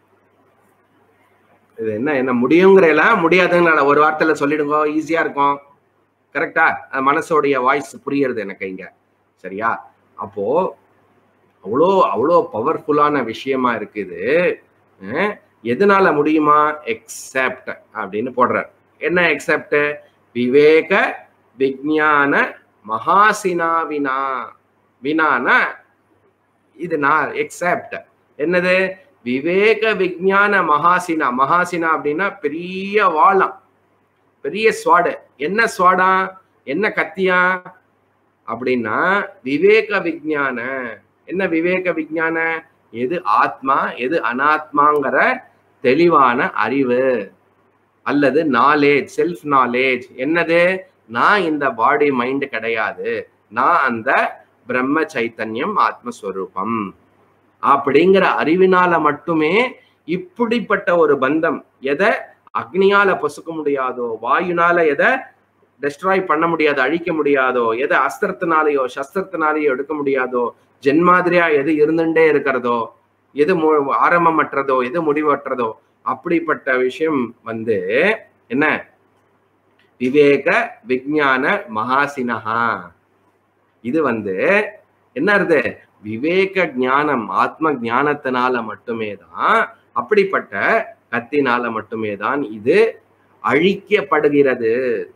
இது என்ன என்ன முடியுங்கிற எல்லாம் முடியாதுன்னு ஒரு வார்த்தையில சொல்லிடுங்க ஈஸியா இருக்கும் கரெக்டா மனசோடைய வாய்ஸ் புரியறது எனக்கு இங்க சரியா அப்போ அவ்வளோ அவ்வளோ பவர்ஃபுல்லான விஷயமா இருக்குது அஹ், எதனால முடியுமா எக்ஸப்ட் அப்படின்னு போடுறார் என்ன எக்ஸப்ட் விவேக விஜான மகாசினா வினா வினானா இது நான் எக்ஸப்ட் என்னது விவேக விஜான மகாசினா மகாசினா அப்படின்னா பெரிய வாழம் பெரிய ஸ்வாடு என்ன ஸ்வாடா என்ன கத்தியா அப்படின்னா விவேக விஜான என்ன விவேக விஜான எது ஆத்மா எது அனாத்மாங்கிற தெளிவான அறிவு அல்லது நாலேஜ் செல்ஃப் நாலேஜ் என்னது நான் இந்த பாடி மைண்ட் கிடையாது நான் அந்த பிரம்ம சைத்தன்யம் ஆத்மஸ்வரூபம் அப்படிங்கிற அறிவினால மட்டுமே இப்படிப்பட்ட ஒரு பந்தம் எதை அக்னியால பொசுக்க முடியாதோ வாயுனால எதை டெஸ்ட்ராய் பண்ண முடியாதோ அழிக்க முடியாதோ எதை அஸ்திரத்தினாலேயோ சஸ்திரத்தினாலேயோ எடுக்க முடியாதோ ஜென்மாதிரியா எது இருந்துட்டே இருக்கிறதோ எது மு- ஆரம்பமற்றதோ எது முடிவற்றதோ அப்படிப்பட்ட விஷயம் வந்து என்ன விவேக விஞ்ஞான மகாசினஹா இது வந்து என்ன அர்த்தம் விவேக ஞானம் ஆத்ம ஞானத்தினால மட்டுமே தான் அப்படிப்பட்ட கத்தினால மட்டுமே தான் இது அழிக்கப்படுகிறது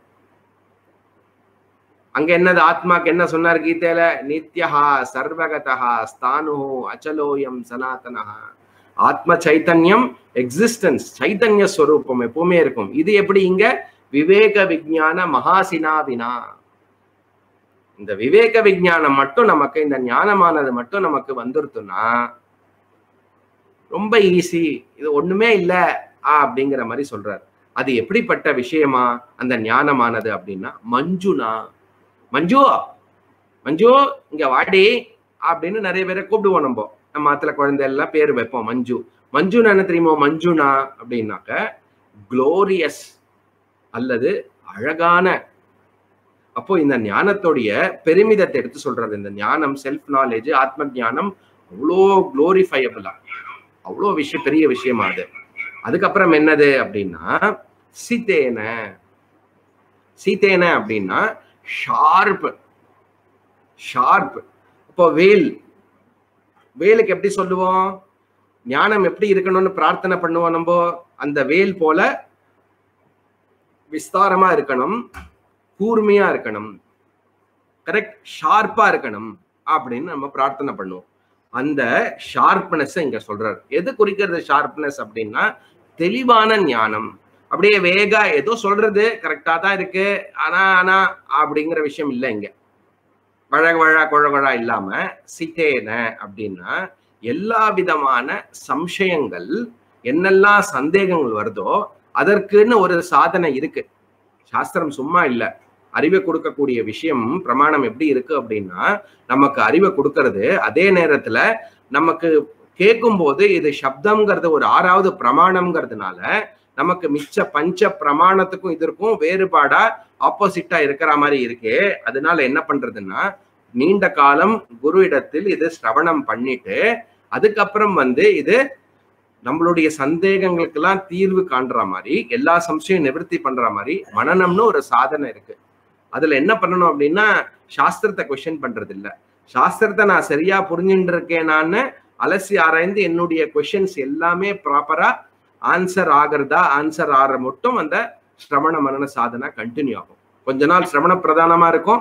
அங்க என்னது ஆத்மாக்கு என்ன சொன்னார் கீதையில நித்யஹா சர்வகதா ஸ்தானு அச்சலோயம் சனாதனஹா ஆத்ம சைத்தன்யம் எக்ஸிஸ்டன்ஸ் சைத்தன்ய ஸ்வரூபம் எப்பவுமே இருக்கும் இது எப்படி இங்க விவேக விஞ்ஞான மகாசினாவினா இந்த விவேக விஞ்ஞானம் மட்டும் நமக்கு இந்த ஞானமானது மட்டும் நமக்கு வந்துருத்துன்னா ரொம்ப ஈஸி இது ஒண்ணுமே இல்ல ஆ அப்படிங்கிற மாதிரி சொல்றாரு அது எப்படிப்பட்ட விஷயமா அந்த ஞானமானது அப்படின்னா மஞ்சுனா மஞ்சு மஞ்சு இங்க வாடி அப்படின்னு நிறைய பேரை கூப்பிடுவோம் நம்ம நம்ம ஆத்துல குழந்தை எல்லாம் பேர் வைப்போம் மஞ்சு மஞ்சுன்னு என்ன தெரியுமோ மஞ்சுனா அப்படின்னாக்க குளோரியஸ் அல்லது அழகான அப்போ இந்த ஞானத்துடைய பெருமிதத்தை எடுத்து சொல்றது இந்த ஞானம் செல்ஃப் நாலேஜ் ஆத்ம ஞானம் அவ்வளோ குளோரிஃபையபிளா அவ்வளோ விஷயம் பெரிய விஷயமா அது அதுக்கப்புறம் என்னது அப்படின்னா சீத்தேன சீத்தேன அப்படின்னா ஷார்ப் ஷார்ப் இப்போ வேல் வேலுக்கு எப்படி சொல்லுவோம் ஞானம் எப்படி இருக்கணும்னு பிரார்த்தனை பண்ணுவோம் நம்ம அந்த வேல் போல விஸ்தாரமா இருக்கணும் கூர்மையா இருக்கணும் கரெக்ட் ஷார்ப்பா இருக்கணும் அப்படின்னு நம்ம பிரார்த்தனை பண்ணுவோம் அந்த ஷார்ப்னஸ் இங்க சொல்றாரு எது குறிக்கிறது ஷார்ப்னஸ் அப்படின்னா தெளிவான ஞானம் அப்படியே வேகா ஏதோ சொல்றது கரெக்டா தான் இருக்கு ஆனா ஆனா அப்படிங்கிற விஷயம் இல்லை இங்க வழ வழ குழகுழா இல்லாம சித்தேன அப்படின்னா எல்லா விதமான சம்சயங்கள் என்னெல்லாம் சந்தேகங்கள் வருதோ அதற்குன்னு ஒரு சாதனை இருக்கு சாஸ்திரம் சும்மா இல்ல அறிவை கொடுக்கக்கூடிய விஷயம் பிரமாணம் எப்படி இருக்கு அப்படின்னா நமக்கு அறிவை கொடுக்கறது அதே நேரத்துல நமக்கு கேட்கும் போது இது சப்தம்ங்கிறது ஒரு ஆறாவது பிரமாணம்ங்கிறதுனால நமக்கு மிச்ச பஞ்ச பிரமாணத்துக்கும் இதற்கும் வேறுபாடா ஆப்போசிட்டா இருக்கிற மாதிரி இருக்கே அதனால என்ன பண்றதுன்னா நீண்ட காலம் குரு இடத்தில் இது சிரவணம் பண்ணிட்டு அதுக்கப்புறம் வந்து இது நம்மளுடைய சந்தேகங்களுக்கெல்லாம் தீர்வு காண்ற மாதிரி எல்லா சம்சயம் நிவர்த்தி பண்ற மாதிரி மனநம்னு ஒரு சாதனை இருக்கு அதுல என்ன பண்ணணும் அப்படின்னா சாஸ்திரத்தை கொஸ்டின் பண்றது இல்ல சாஸ்திரத்தை நான் சரியா புரிஞ்சுட்டு இருக்கேனான்னு அலசி ஆராய்ந்து என்னுடைய கொஷின்ஸ் எல்லாமே ப்ராப்பரா ஆன்சர் ஆகிறதா ஆன்சர் ஆற மட்டும் அந்த சிரவண மனன சாதனை கண்டினியூ ஆகும் கொஞ்ச நாள் சிரவண பிரதானமா இருக்கும்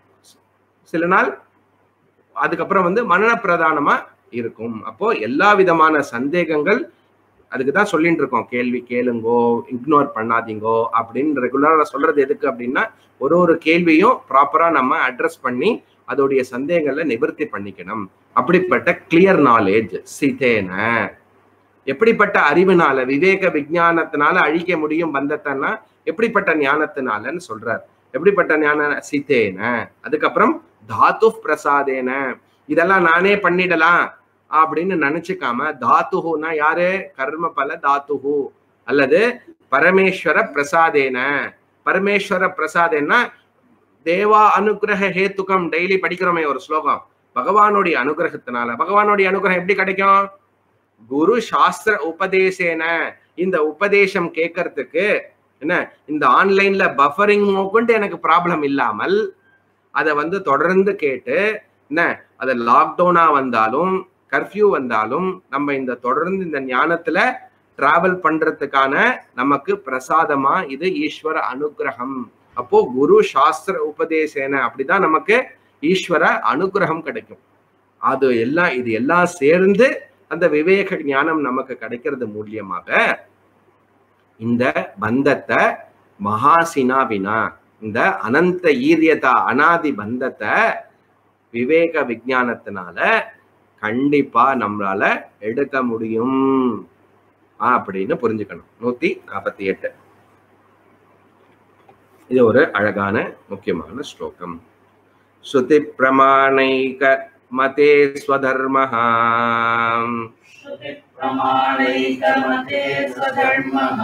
சில நாள் அதுக்கப்புறம் வந்து மனன பிரதானமா இருக்கும் அப்போ எல்லா விதமான சந்தேகங்கள் அதுக்கு தான் சொல்லிட்டு இருக்கோம் கேள்வி கேளுங்கோ இக்னோர் பண்ணாதீங்கோ அப்படின்னு ரெகுலரா சொல்றது எதுக்கு அப்படின்னா ஒரு ஒரு கேள்வியும் ப்ராப்பரா நம்ம அட்ரஸ் பண்ணி அதோடைய சந்தேகங்களை நிவர்த்தி பண்ணிக்கணும் அப்படிப்பட்ட கிளியர் நாலேஜ் சிதேன எப்படிப்பட்ட அறிவுனால விவேக விஞ்ஞானத்தினால அழிக்க முடியும் பந்தத்தைன்னா எப்படிப்பட்ட ஞானத்தினாலன்னு சொல்றார் எப்படிப்பட்ட ஞான சித்தேன அதுக்கப்புறம் தாத்து பிரசாதேன இதெல்லாம் நானே பண்ணிடலாம் அப்படின்னு நினைச்சுக்காம தாத்துஹுனா யாரு கர்ம பல தாத்துஹு அல்லது பரமேஸ்வர பிரசாதேன பரமேஸ்வர பிரசாதேன்னா தேவா அனுகிரக ஹேத்துக்கம் டெய்லி படிக்கிறோமே ஒரு ஸ்லோகம் பகவானுடைய அனுகிரகத்தினால பகவானுடைய அனுகிரகம் எப்படி கிடைக்கும் குரு சாஸ்திர உபதேசேன இந்த உபதேசம் கேட்கறதுக்கு என்ன இந்த ஆன்லைன்ல பஃபரிங் கொண்டு எனக்கு ப்ராப்ளம் இல்லாமல் அதை வந்து தொடர்ந்து கேட்டு என்ன அது லாக்டவுனா வந்தாலும் கர்ஃபியூ வந்தாலும் நம்ம இந்த தொடர்ந்து இந்த ஞானத்துல டிராவல் பண்றதுக்கான நமக்கு பிரசாதமா இது ஈஸ்வர அனுகிரகம் அப்போ குரு சாஸ்திர உபதேசேன அப்படிதான் நமக்கு ஈஸ்வர அனுகிரகம் கிடைக்கும் அது எல்லாம் இது எல்லாம் சேர்ந்து அந்த விவேக ஞானம் நமக்கு கிடைக்கிறது மூலியமாக இந்த பந்தத்தை மகாசினாவினா இந்த அனந்த ஈரியதா அனாதி பந்தத்தை விவேக விஞ்ஞானத்தினால கண்டிப்பா நம்மளால எடுக்க முடியும் அப்படின்னு புரிஞ்சுக்கணும் நூத்தி நாற்பத்தி எட்டு இது ஒரு அழகான முக்கியமான ஸ்லோகம் ஸ்ருதி பிரமாணைக மதே ஸ்வதர்மஹா प्रमाणैकमते स्वधर्मः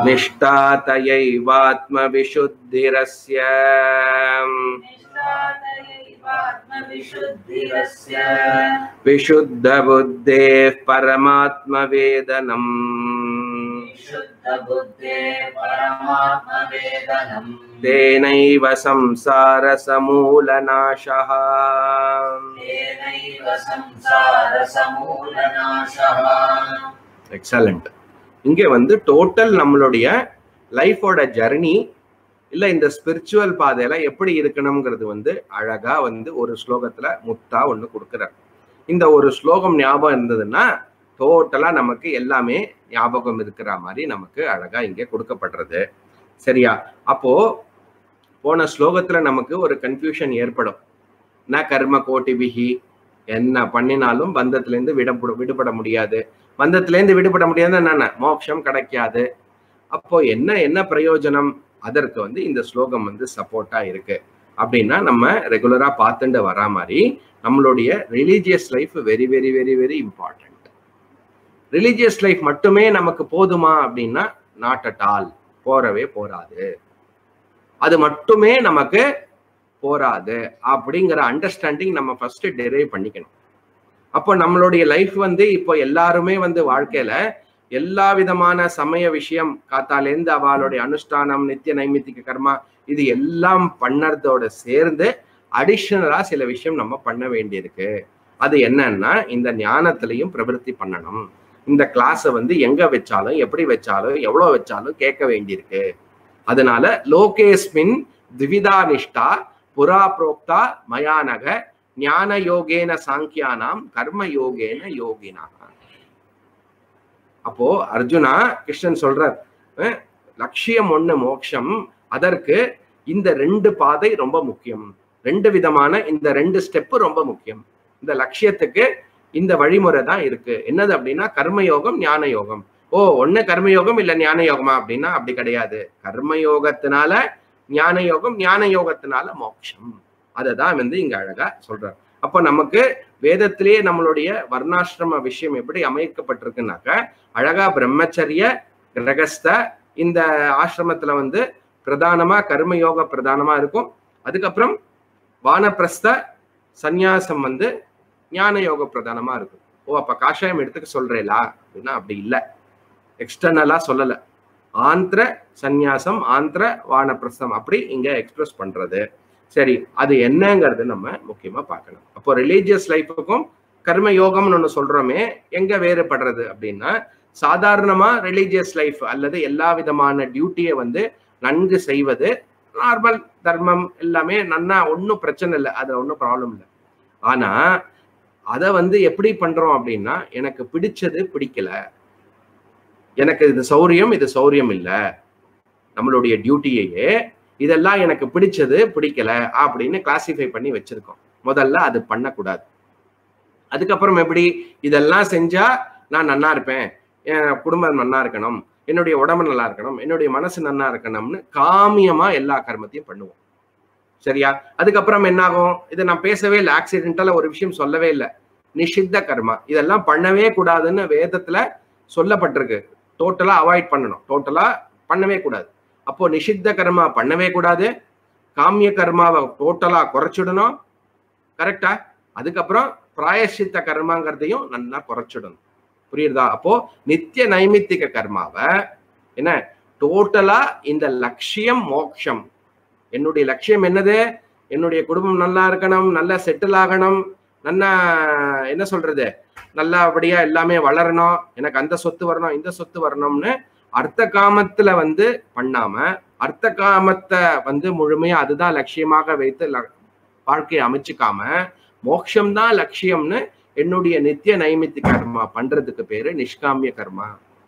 निष्ठातयैवात्मविशुद्धिरस्य निष्ठातयैवात्मविशुद्धिरस्य विशुद्धबुद्धेः परमात्मवेदनम् शुद्धबुद्धे परमात्मवेदनम् तेनैव संसारसमूलनाशः तेनैव संसारसमूलनाशः எக்ஸலண்ட் இங்கே வந்து டோட்டல் நம்மளுடைய லைஃபோட ஜர்னி இல்ல இந்த ஸ்பிரிச்சுவல் பாதையில எப்படி இருக்கணுங்கிறது வந்து அழகா வந்து ஒரு ஸ்லோகத்துல முத்தா ஒண்ணு கொடுக்குறார் இந்த ஒரு ஸ்லோகம் ஞாபகம் இருந்ததுன்னா டோட்டலா நமக்கு எல்லாமே ஞாபகம் இருக்கிற மாதிரி நமக்கு அழகா இங்கே கொடுக்கப்படுறது சரியா அப்போ போன ஸ்லோகத்துல நமக்கு ஒரு கன்ஃபியூஷன் ஏற்படும் ந கர்ம கோட்டிபிகி என்ன பண்ணினாலும் பந்தத்திலேருந்து விடப்பட விடுபட முடியாது பந்தத்திலேருந்து விடுபட முடியாது என்னென்ன மோட்சம் கிடைக்காது அப்போ என்ன என்ன பிரயோஜனம் அதற்கு வந்து இந்த ஸ்லோகம் வந்து சப்போர்ட்டா இருக்கு அப்படின்னா நம்ம ரெகுலரா பார்த்துட்டு வரா மாதிரி நம்மளுடைய religious life very very very very important religious life மட்டுமே நமக்கு போதுமா அப்படின்னா நாட் அட் ஆல் போறவே போராது அது மட்டுமே நமக்கு போராது அப்படிங்கிற அண்டர்ஸ்டாண்டிங் நம்ம ஃபர்ஸ்ட் டெரைவ் பண்ணிக்கணும் அப்போ நம்மளுடைய லைஃப் வந்து இப்போ எல்லாருமே வந்து வாழ்க்கையில எல்லா விதமான சமய விஷயம் காத்தாலேருந்து அவளுடைய அனுஷ்டானம் நித்திய நைமித்திக கர்மா இது எல்லாம் பண்ணறதோட சேர்ந்து அடிஷனலா சில விஷயம் நம்ம பண்ண வேண்டியிருக்கு அது என்னன்னா இந்த ஞானத்திலையும் பிரவருத்தி பண்ணணும் இந்த கிளாஸை வந்து எங்க வச்சாலும் எப்படி வச்சாலும் எவ்வளவு வச்சாலும் கேட்க வேண்டியிருக்கு அதனால லோகேஸ்மின் திவிதா நிஷ்டா புரா புரோக்தா மயானக ஞான யோகேன சாங்கியானாம் கர்ம யோகேன யோகினா அப்போ அர்ஜுனா கிருஷ்ணன் சொல்றார் அஹ், லட்சியம் ஒண்ணு மோட்சம் அதற்கு இந்த ரெண்டு பாதை ரொம்ப முக்கியம் ரெண்டு விதமான இந்த ரெண்டு ஸ்டெப் ரொம்ப முக்கியம் இந்த லட்சியத்துக்கு இந்த வழிமுறை தான் இருக்கு என்னது அப்படின்னா கர்மயோகம் ஞான யோகம் ஓ ஒண்ணு கர்மயோகம் இல்ல ஞான யோகமா அப்படின்னா அப்படி கிடையாது கர்மயோகத்தினால ஞான யோகம் ஞான யோகத்தினால மோட்சம் அதை தான் வந்து இங்க அழகா சொல்றார் அப்போ நமக்கு வேதத்திலேயே நம்மளுடைய வர்ணாசிரம விஷயம் எப்படி அமைக்கப்பட்டிருக்குனாக்க அழகா பிரம்மச்சரிய கிரகஸ்த இந்த ஆசிரமத்துல வந்து பிரதானமா கர்மயோக பிரதானமா இருக்கும் அதுக்கப்புறம் வானப்பிரஸ்த சந்நியாசம் வந்து ஞான யோக பிரதானமா இருக்கும் ஓ அப்ப காஷாயம் எடுத்துக்க சொல்றேலா அப்படின்னா அப்படி இல்லை எக்ஸ்டர்னலா சொல்லல ஆந்திர சந்நியாசம் ஆந்திர வானப்பிரஸ்தம் அப்படி இங்க எக்ஸ்பிரஸ் பண்றது சரி அது என்னங்கிறது நம்ம முக்கியமா பார்க்கணும் அப்போ ரிலீஜியஸ் லைஃபுக்கும் கர்ம யோகம்னு ஒன்று சொல்றோமே எங்க வேறுபடுறது அப்படின்னா சாதாரணமா ரிலீஜியஸ் லைஃப் அல்லது எல்லா விதமான டியூட்டியை வந்து நன்கு செய்வது நார்மல் தர்மம் எல்லாமே நன்னா ஒன்றும் பிரச்சனை இல்லை அது ஒன்றும் ப்ராப்ளம் இல்லை ஆனா அதை வந்து எப்படி பண்றோம் அப்படின்னா எனக்கு பிடிச்சது பிடிக்கல எனக்கு இது சௌரியம் இது சௌரியம் இல்லை நம்மளுடைய டியூட்டியையே இதெல்லாம் எனக்கு பிடிச்சது பிடிக்கல அப்படின்னு கிளாசிஃபை பண்ணி வச்சிருக்கோம் முதல்ல அது பண்ணக்கூடாது அதுக்கப்புறம் எப்படி இதெல்லாம் செஞ்சா நான் நன்னா இருப்பேன் என் குடும்பம் நன்னா இருக்கணும் என்னுடைய உடம்பு நல்லா இருக்கணும் என்னுடைய மனசு நன்னா இருக்கணும்னு காமியமா எல்லா கர்மத்தையும் பண்ணுவோம் சரியா அதுக்கப்புறம் என்ன ஆகும் இதை நான் பேசவே இல்லை ஆக்சிடென்டலா ஒரு விஷயம் சொல்லவே இல்லை நிஷித்த கர்மா இதெல்லாம் பண்ணவே கூடாதுன்னு வேதத்துல சொல்லப்பட்டிருக்கு டோட்டலா அவாய்ட் பண்ணணும் டோட்டலா பண்ணவே கூடாது அப்போ நிஷித்த கர்மா பண்ணவே கூடாது காமிய கர்மாவை டோட்டலா குறைச்சிடணும் கரெக்டா அதுக்கப்புறம் பிராயசித்த கர்மாங்கிறதையும் நல்லா குறைச்சிடணும் புரியுதா அப்போ நித்திய நைமித்திக கர்மாவை என்ன டோட்டலா இந்த லட்சியம் மோக்ஷம் என்னுடைய லட்சியம் என்னது என்னுடைய குடும்பம் நல்லா இருக்கணும் நல்லா செட்டில் ஆகணும் நல்லா என்ன சொல்றது நல்லபடியா எல்லாமே வளரணும் எனக்கு அந்த சொத்து வரணும் இந்த சொத்து வரணும்னு அர்த்த காமத்துல வந்து பண்ணாம அர்த்த காமத்தை வந்து முழுமையா அதுதான் லட்சியமாக வைத்து ல- வாழ்க்கையை அமைச்சுக்காம மோட்சம்தான் லட்சியம்னு என்னுடைய நித்திய நைமித்தி கர்மா பண்றதுக்கு பேரு நிஷ்காமிய கர்மா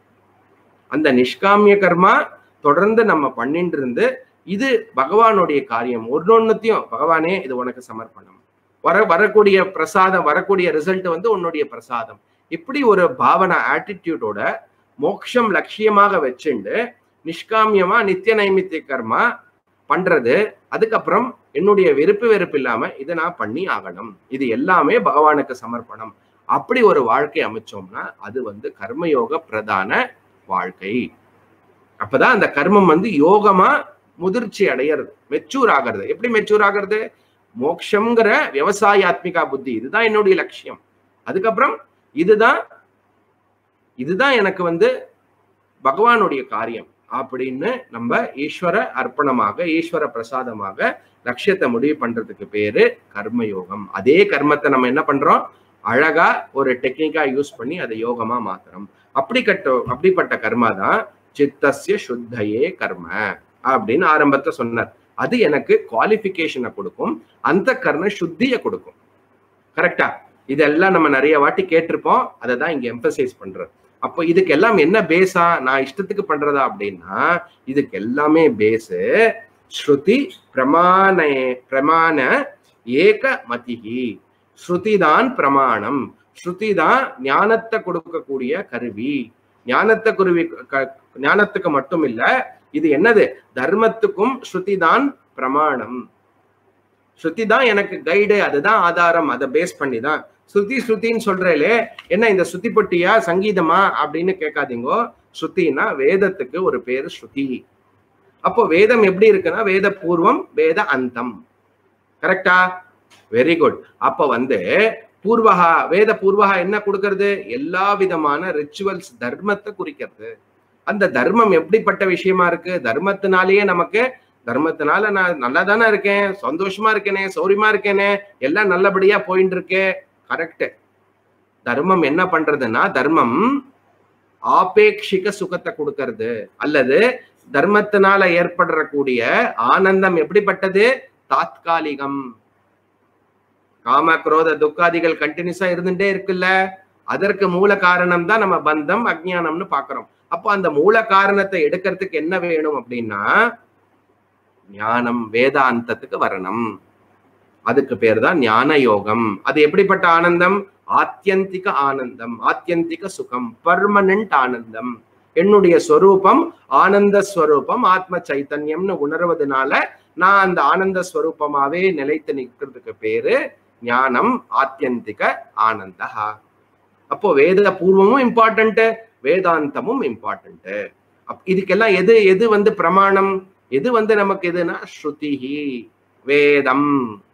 அந்த நிஷ்காமிய கர்மா தொடர்ந்து நம்ம பண்ணிட்டு இருந்து இது பகவானுடைய காரியம் ஒன்னொன்னுத்தையும் பகவானே இது உனக்கு சமர்ப்பணம் வர வரக்கூடிய பிரசாதம் வரக்கூடிய ரிசல்ட் வந்து உன்னுடைய பிரசாதம் இப்படி ஒரு பாவனை ஆட்டிடியூடோட மோட்சம் லட்சியமாக வச்சுண்டு நிஷ்காமியமா நித்திய நைமித்திய கர்மா பண்றது அதுக்கப்புறம் என்னுடைய வெறுப்பு வெறுப்பு இல்லாம இதை நான் பண்ணி ஆகணும் இது எல்லாமே பகவானுக்கு சமர்ப்பணம் அப்படி ஒரு வாழ்க்கை அமைச்சோம்னா அது வந்து கர்மயோக பிரதான வாழ்க்கை அப்பதான் அந்த கர்மம் வந்து யோகமா முதிர்ச்சி அடையிறது மெச்சூர் ஆகிறது எப்படி மெச்சூர் ஆகிறது மோக்ஷங்கிற விவசாயாத்மிகா புத்தி இதுதான் என்னுடைய லட்சியம் அதுக்கப்புறம் இதுதான் இதுதான் எனக்கு வந்து பகவானுடைய காரியம் அப்படின்னு நம்ம ஈஸ்வர அர்ப்பணமாக ஈஸ்வர பிரசாதமாக லட்சியத்தை முடிவு பண்றதுக்கு பேரு கர்மயோகம் அதே கர்மத்தை நம்ம என்ன பண்றோம் அழகா ஒரு டெக்னிக்கா யூஸ் பண்ணி அதை யோகமா மாத்துறோம் அப்படி கட்ட அப்படிப்பட்ட கர்மா தான் சித்தஸ்ய சுத்தையே கர்ம அப்படின்னு ஆரம்பத்தை சொன்னார் அது எனக்கு குவாலிஃபிகேஷனை கொடுக்கும் அந்த கர்ண சுத்தியை கொடுக்கும் கரெக்டா இதெல்லாம் நம்ம நிறைய வாட்டி கேட்டிருப்போம் அதை தான் இங்க எம்பசைஸ் பண்றது அப்போ இதுக்கு எல்லாம் என்ன பேஸா நான் இஷ்டத்துக்கு பண்றதா அப்படின்னா இதுக்கு எல்லாமே பேஸு ஸ்ருதி பிரமாண பிரமாண ஏக மதிகி ஸ்ருதி தான் பிரமாணம் ஸ்ருதி தான் ஞானத்தை கொடுக்கக்கூடிய கருவி ஞானத்தை குருவி க- ஞானத்துக்கு மட்டும் இல்ல இது என்னது தர்மத்துக்கும் ஸ்ருதி தான் பிரமாணம் ஸ்ருதி தான் எனக்கு கைடு அதுதான் ஆதாரம் அதை பேஸ் பண்ணி தான் ஸ்ருதி ஸ்ருதின்னு சொல்றேலே என்ன இந்த ஸ்ருதி பொட்டியா சங்கீதமா அப்படின்னு கேட்காதீங்கோ ஸ்ருதினா வேதத்துக்கு ஒரு பேரு ஸ்ருதி அப்போ வேதம் எப்படி இருக்குன்னா வேத பூர்வம் வேத அந்தம் கரெக்டா வெரி குட் அப்ப வந்து பூர்வகா வேத பூர்வகா என்ன கொடுக்கறது எல்லா விதமான ரிச்சுவல்ஸ் தர்மத்தை குறிக்கிறது அந்த தர்மம் எப்படிப்பட்ட விஷயமா இருக்கு தர்மத்தினாலேயே நமக்கு தர்மத்தினால நான் நல்லா தானே இருக்கேன் சந்தோஷமா இருக்கேனே சௌரியமா இருக்கேனே எல்லாம் நல்லபடியா போயிட்டு இருக்கே கரெக்ட் தர்மம் என்ன பண்றதுன்னா தர்மம் ஆபேட்சிக சுகத்தை கொடுக்கறது அல்லது தர்மத்தினால ஏற்படக்கூடிய ஆனந்தம் எப்படிப்பட்டது தாத்காலிகம் காம குரோத துக்காதிகள் கண்டினியூஸா இருந்துட்டே இருக்குல்ல அதற்கு மூல காரணம் தான் நம்ம பந்தம் அஜ்ஞானம்னு பாக்குறோம் அப்போ அந்த மூல காரணத்தை எடுக்கிறதுக்கு என்ன வேணும் அப்படின்னா ஞானம் வேதாந்தத்துக்கு வரணும் அதுக்கு பேர் தான் ஞான யோகம் அது எப்படிப்பட்ட ஆனந்தம் ஆத்தியந்திக ஆனந்தம் ஆத்தியந்திக சுகம் பர்மனன்ட் ஆனந்தம் என்னுடைய ஸ்வரூபம் ஆனந்த ஸ்வரூபம் ஆத்ம சைத்தன்யம்னு உணர்வதனால நான் அந்த ஆனந்த ஸ்வரூபமாவே நிலைத்து நிற்கிறதுக்கு பேரு ஞானம் ஆத்தியந்திக ஆனந்தா அப்போ வேத பூர்வமும் இம்பார்ட்டன்ட் வேதாந்தமும் இம்பார்ட்டன்ட் இதுக்கெல்லாம் எது எது வந்து பிரமாணம் எது வந்து நமக்கு எதுனா ஸ்ருதிஹி வேதம்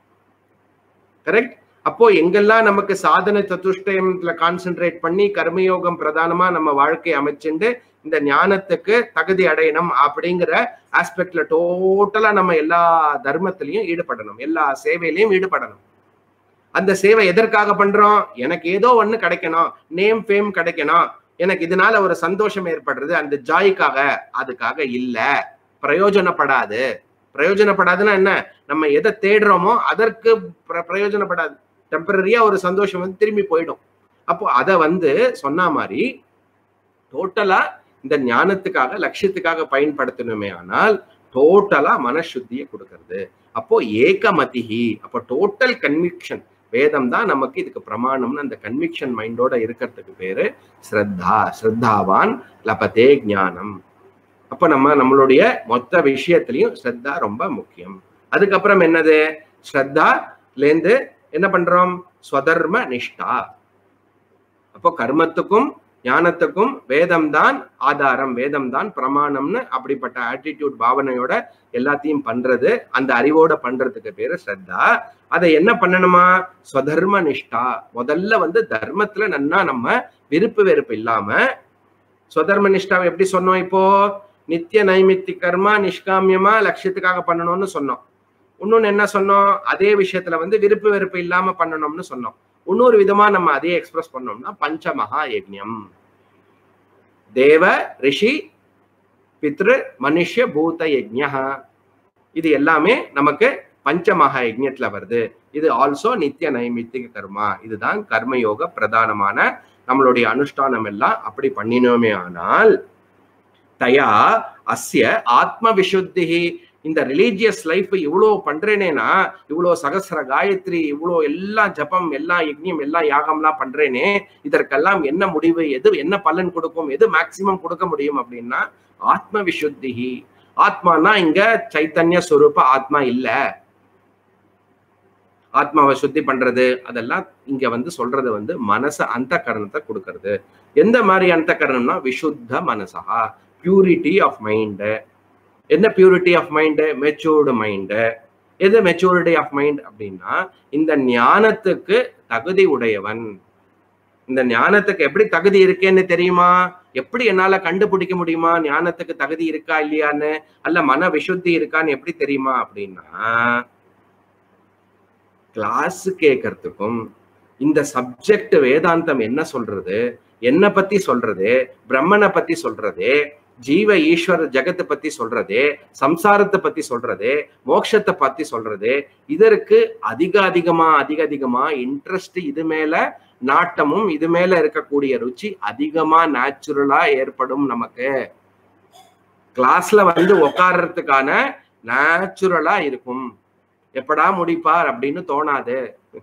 கரெக்ட் அப்போ எங்கெல்லாம் நமக்கு சாதன சதுஷ்டயத்துல கான்சென்ட்ரேட் பண்ணி கர்மயோகம் பிரதானமா நம்ம வாழ்க்கை அமைச்சுண்டு இந்த ஞானத்துக்கு தகுதி அடையணும் அப்படிங்கிற ஆஸ்பெக்ட்ல டோட்டலா நம்ம எல்லா தர்மத்திலையும் ஈடுபடணும் எல்லா சேவையிலையும் ஈடுபடணும் அந்த சேவை எதற்காக பண்றோம் எனக்கு ஏதோ ஒண்ணு கிடைக்கணும் நேம் ஃபேம் கிடைக்கணும் எனக்கு இதனால ஒரு சந்தோஷம் ஏற்படுறது அந்த ஜாய்க்காக அதுக்காக இல்ல பிரயோஜனப்படாது பிரயோஜனப்படாதுன்னா என்ன நம்ம எதை தேடுறோமோ அதற்கு பிர- பிரயோஜனப்படாது டெம்பரரியா ஒரு சந்தோஷம் வந்து திரும்பி போயிடும் அப்போ அதை வந்து சொன்ன மாதிரி டோட்டலா இந்த ஞானத்துக்காக லட்சியத்துக்காக பயன்படுத்தணுமே ஆனால் டோட்டலா மனசுத்தியை கொடுக்கறது அப்போ ஏகமதிஹி அப்போ டோட்டல் கன்விக்ஷன் வேதம் தான் நமக்கு இதுக்கு பிரமாணம்னு அந்த கன்விக்ஷன் மைண்டோட இருக்கிறதுக்கு பேரு ஸ்ரத்தா ஸ்ரத்தாவான் லபதே ஞானம் அப்ப நம்ம நம்மளுடைய மொத்த விஷயத்திலையும் ஸ்ரத்தா ரொம்ப முக்கியம் அதுக்கப்புறம் என்னது ஸ்ரத்தால இருந்து என்ன பண்றோம் ஸ்வதர்ம நிஷ்டா அப்போ கர்மத்துக்கும் ஞானத்துக்கும் வேதம் தான் ஆதாரம் வேதம் தான் பிரமாணம்னு அப்படிப்பட்ட ஆட்டிடியூட் பாவனையோட எல்லாத்தையும் பண்றது அந்த அறிவோட பண்றதுக்கு பேரு ஸ்ரத்தா அதை என்ன பண்ணணுமா ஸ்வதர்ம நிஷ்டா முதல்ல வந்து தர்மத்துல நன்னா நம்ம விருப்பு வெறுப்பு இல்லாம ஸ்வதர்ம நிஷ்டாவை எப்படி சொன்னோம் இப்போ நித்திய நைமித்தி கர்மா நிஷ்காமியமா லட்சியத்துக்காக பண்ணணும்னு சொன்னோம் இன்னொன்னு என்ன சொன்னோம் அதே விஷயத்துல வந்து விருப்பு வெறுப்பு இல்லாம பண்ணணும்னு சொன்னோம் இன்னொரு விதமா நம்ம அதே எக்ஸ்பிரஸ் பண்ணோம்னா பஞ்சமகா யஜ்ஞம் தேவ ரிஷி பித்ரு மனுஷ்ய பூத யஜ்ஞா இது எல்லாமே நமக்கு பஞ்சமகா யஜ்ஞத்துல வருது இது ஆல்சோ நித்திய நைமித்திக கர்மா இதுதான் கர்மயோக பிரதானமான நம்மளுடைய அனுஷ்டானம் எல்லாம் அப்படி பண்ணினோமே ஆனால் தயா அஸ்ய ஆத்ம விசுத்தி இந்த ரிலீஜியஸ் லைஃப் இவ்வளோ பண்றேனேனா இவ்வளோ சகசிர காயத்ரி இவ்வளோ எல்லா ஜபம் எல்லா யஜ்ஞம் எல்லா யாகம்லாம் பண்றேனே இதற்கெல்லாம் என்ன முடிவு எது என்ன பலன் கொடுக்கும் எது மேக்சிமம் கொடுக்க முடியும் அப்படின்னா ஆத்ம விசுத்தி ஆத்மானா இங்க சைத்தன்ய ஸ்வரூப ஆத்மா இல்ல ஆத்மாவை சுத்தி பண்றது அதெல்லாம் இங்க வந்து சொல்றது வந்து மனச அந்த கரணத்தை கொடுக்கறது எந்த மாதிரி அந்த கரணம்னா விசுத்த மனசா பியூரிட்டி ஆஃப் மைண்டு என்ன purity of mind matured mind எது மெச்சூரிட்டி ஆஃப் மைண்ட் அப்படின்னா இந்த ஞானத்துக்கு தகுதி உடையவன் இந்த ஞானத்துக்கு எப்படி தகுதி இருக்கேன்னு தெரியுமா எப்படி என்னால கண்டுபிடிக்க முடியுமா ஞானத்துக்கு தகுதி இருக்கா இல்லையான்னு அல்ல மன விசுத்தி இருக்கான்னு எப்படி தெரியுமா அப்படின்னா கிளாஸ் கேட்கறதுக்கும் இந்த சப்ஜெக்ட் வேதாந்தம் என்ன சொல்றது என்ன பத்தி சொல்றது பிரம்மனை பத்தி சொல்றது ஜீவ ஈஸ்வர ஜெகத்தை பத்தி சொல்றது சம்சாரத்தை பத்தி சொல்றது மோட்சத்தை பத்தி சொல்றது இதற்கு அதிக அதிகமா அதிக அதிகமா இன்ட்ரெஸ்ட் இது மேல நாட்டமும் இது மேல இருக்கக்கூடிய ருச்சி அதிகமா நேச்சுரலா ஏற்படும் நமக்கு கிளாஸ்ல வந்து உட்கார்றதுக்கான நேச்சுரலா இருக்கும் எப்படா முடிப்பார் அப்படின்னு தோணாது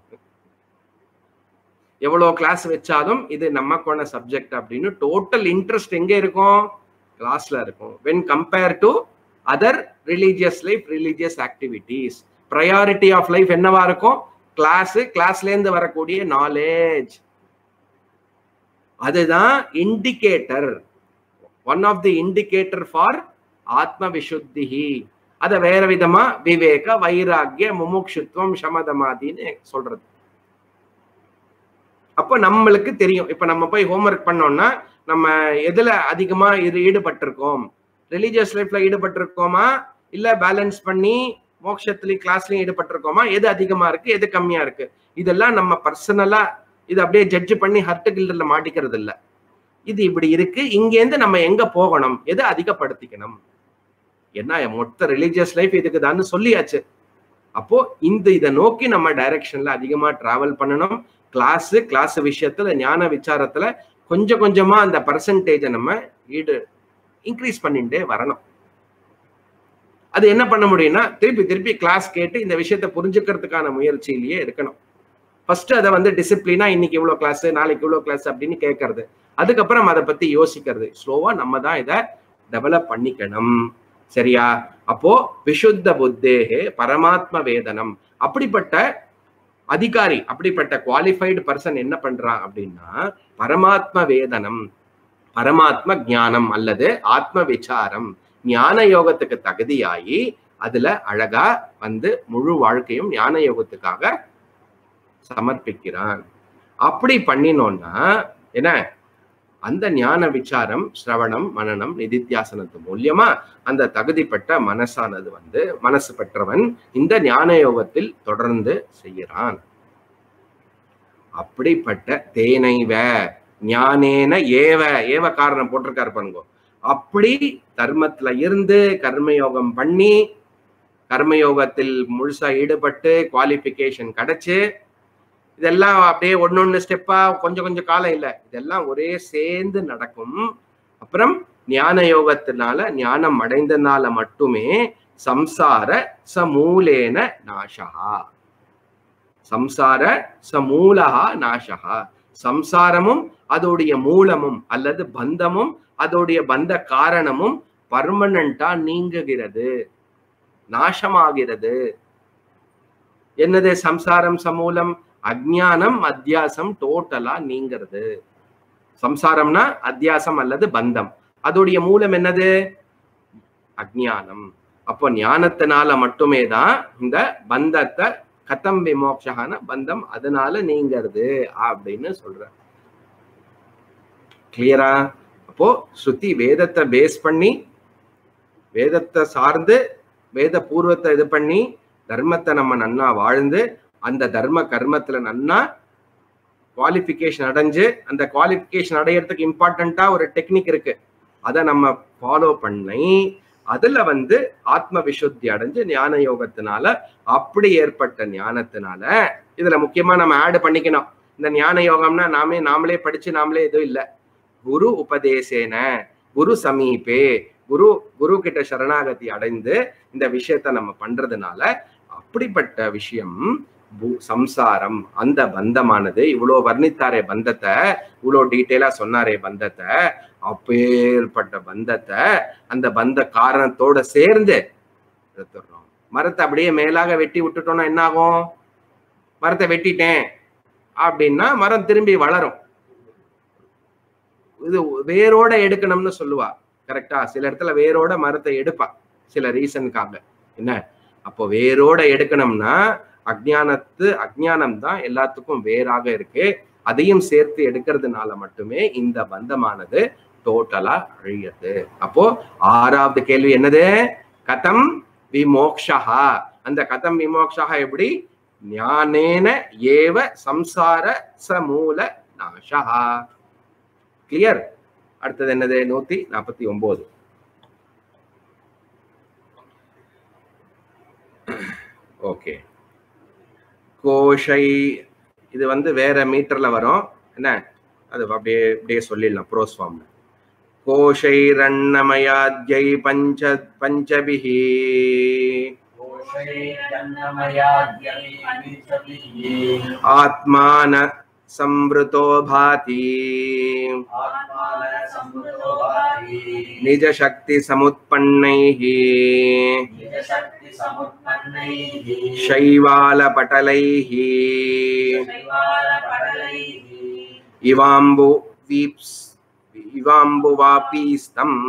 எவ்வளவு கிளாஸ் வச்சாலும் இது நமக்கான சப்ஜெக்ட் அப்படின்னு டோட்டல் இன்ட்ரெஸ்ட் எங்க இருக்கும் கிளாஸ்ல இருக்கும் when compare to other religious life religious activities priority of life என்னவா இருக்கும் கிளாஸ் கிளாஸ்ல இருந்து வரக்கூடிய நாலேஜ் அதுதான் indicator one of the indicator for ஆத்ம விசுத்திஹி அத வேற விதமா விவேக வைராக்கிய முமுட்சுத்துவம் சமதமாதின்னு சொல்றது அப்போ நம்மளுக்கு தெரியும் இப்ப நம்ம போய் ஹோம்ஒர்க் பண்ணோம்னா நம்ம எதுல அதிகமா இது ஈடுபட்டிருக்கோம் ரிலீஜியஸ் லைஃப்ல ஈடுபட்டிருக்கோமா இல்ல பேலன்ஸ் பண்ணி மோட்சத்துலயும் கிளாஸ்லயும் ஈடுபட்டிருக்கோமா எது அதிகமா இருக்கு எது கம்மியா இருக்கு இதெல்லாம் நம்ம பர்சனலா இது அப்படியே ஜட்ஜ் பண்ணி ஹர்ட் கில்டர்ல மாட்டிக்கிறது இல்ல இது இப்படி இருக்கு இங்கேருந்து நம்ம எங்க போகணும் எதை அதிகப்படுத்திக்கணும் என்ன மொத்த ரிலீஜியஸ் லைஃப் இதுக்கு தான் சொல்லியாச்சு அப்போ இந்த இதை நோக்கி நம்ம டைரக்ஷன்ல அதிகமா டிராவல் பண்ணணும் கிளாஸ் கிளாஸ் விஷயத்துல ஞான விசாரத்துல கொஞ்சம் கொஞ்சமா அந்த பர்சன்டேஜை நம்ம ஈடு இன்க்ரீஸ் பண்ணிட்டே வரணும் அது என்ன பண்ண முடியும்னா திருப்பி திருப்பி கிளாஸ் கேட்டு இந்த விஷயத்த புரிஞ்சுக்கிறதுக்கான முயற்சியிலேயே இருக்கணும் ஃபர்ஸ்ட் அதை வந்து டிசிப்ளினா இன்னைக்கு இவ்வளோ கிளாஸ் நாளைக்கு இவ்வளோ கிளாஸ் அப்படின்னு கேட்கறது அதுக்கப்புறம் அதை பத்தி யோசிக்கிறது ஸ்லோவா நம்ம தான் இதை டெவலப் பண்ணிக்கணும் சரியா அப்போ விஷுத்த புத்தேகே பரமாத்ம வேதனம் அப்படிப்பட்ட அதிகாரி அப்படிப்பட்ட குவாலிஃபைடு பர்சன் என்ன பண்றான் அப்படின்னா பரமாத்ம வேதனம் பரமாத்ம ஞானம் அல்லது ஆத்ம விசாரம் ஞான யோகத்துக்கு தகுதியாகி அதுல அழகா வந்து முழு வாழ்க்கையும் ஞான யோகத்துக்காக சமர்ப்பிக்கிறான் அப்படி பண்ணினோம்னா என்ன அந்த ஞான விசாரம் சிரவணம் மனநம் நிதித்தியாசனத்து மூலியமா அந்த தகுதிப்பட்ட மனசானது வந்து மனசு பெற்றவன் இந்த ஞான யோகத்தில் தொடர்ந்து செய்கிறான் அப்படிப்பட்ட தேனைவ ஞானேன ஏவ ஏவ காரணம் போட்டிருக்காரு பாருங்க அப்படி தர்மத்துல இருந்து கர்மயோகம் பண்ணி கர்மயோகத்தில் முழுசா ஈடுபட்டு குவாலிஃபிகேஷன் கிடைச்சு இதெல்லாம் அப்படியே ஒன்னொன்னு ஸ்டெப்பா கொஞ்சம் கொஞ்சம் காலம் இல்லை இதெல்லாம் ஒரே சேர்ந்து நடக்கும் அப்புறம் ஞான யோகத்தினால ஞானம் அடைந்தனால மட்டுமே சம்சார சமூலேன நாசா சம்சார சமூலகா நாசகா சம்சாரமும் அதோடைய மூலமும் அல்லது பந்தமும் அதோடைய பந்த காரணமும் பர்மனண்டா நீங்குகிறது நாசமாகிறது என்னது சம்சாரம் சமூலம் அஜ்ஞானம் அத்தியாசம் டோட்டலா நீங்கிறது சம்சாரம்னா அத்தியாசம் அல்லது பந்தம் அதோடைய மூலம் என்னது அஜ்ஞானம் அப்போ ஞானத்தினால மட்டுமே தான் இந்த பந்தத்தை கதம் விமோக்ஷகான பந்தம் அதனால நீங்கிறது அப்படின்னு சொல்ற கிளியரா அப்போ ஸ்ருதி வேதத்தை பேஸ் பண்ணி வேதத்தை சார்ந்து வேத பூர்வத்தை இது பண்ணி தர்மத்தை நம்ம நன்னா வாழ்ந்து அந்த தர்ம கர்மத்துல நன்னா குவாலிஃபிகேஷன் அடைஞ்சு அந்த குவாலிஃபிகேஷன் அடையிறதுக்கு இம்பார்ட்டண்டா ஒரு டெக்னிக் இருக்கு அதை நம்ம ஃபாலோ பண்ணி அதுல வந்து ஆத்ம விசுத்தி அடைஞ்சு ஞான யோகத்தினால அப்படி ஏற்பட்ட ஞானத்தினால இதுல முக்கியமா நம்ம ஆட் பண்ணிக்கணும் இந்த ஞான யோகம்னா நாமே நாமளே படிச்சு நாமளே எதுவும் இல்லை குரு உபதேசேன குரு சமீபே குரு குரு கிட்ட சரணாகதி அடைந்து இந்த விஷயத்த நம்ம பண்றதுனால அப்படிப்பட்ட விஷயம் சம்சாரம் அந்த பந்தமானது இவ்வளோ வர்ணித்தாரே பந்தத்தை இவ்வளோ டீட்டெயிலா சொன்னாரே பந்தத்தை அப்பேற்பட்ட பந்தத்தை அந்த பந்த காரணத்தோட சேர்ந்து எடுத்துடுறோம் மரத்தை அப்படியே மேலாக வெட்டி விட்டுட்டோம்னா என்ன ஆகும் மரத்தை வெட்டிட்டேன் அப்படின்னா மரம் திரும்பி வளரும் இது வேரோட எடுக்கணும்னு சொல்லுவா கரெக்டா சில இடத்துல வேரோட மரத்தை எடுப்பா சில ரீசனுக்காக என்ன அப்போ வேரோட எடுக்கணும்னா அஜ்ஞானத்து அஜ்ஞானம் தான் எல்லாத்துக்கும் வேறாக இருக்கு அதையும் சேர்த்து எடுக்கிறதுனால மட்டுமே இந்த பந்தமானது டோட்டலா அழியுது அப்போ ஆறாவது கேள்வி என்னது கதம் விமோக்ஷா அந்த கதம் விமோக்ஷா எப்படி ஞானேன ஏவ சம்சார சமூல நாசா கிளியர் அடுத்தது என்னது நூத்தி நாற்பத்தி ஒன்பது ஓகே கோஷை இது வந்து வேற மீட்டர்ல வரும் என்ன அது அப்படியே அப்படியே சொல்லிடலாம் ப்ரோஸ் ஃபார்ம்ல கோஷைரண்ணமயாத்யை பஞ்ச பஞ்சபிஹி ஆத்மான சம்ருதோ பாதி நிஜ சக்தி சமுத்பன்னைः शैवालपटलैः इवाम्बु वीप्स् इवाम्बुवापीस्तम्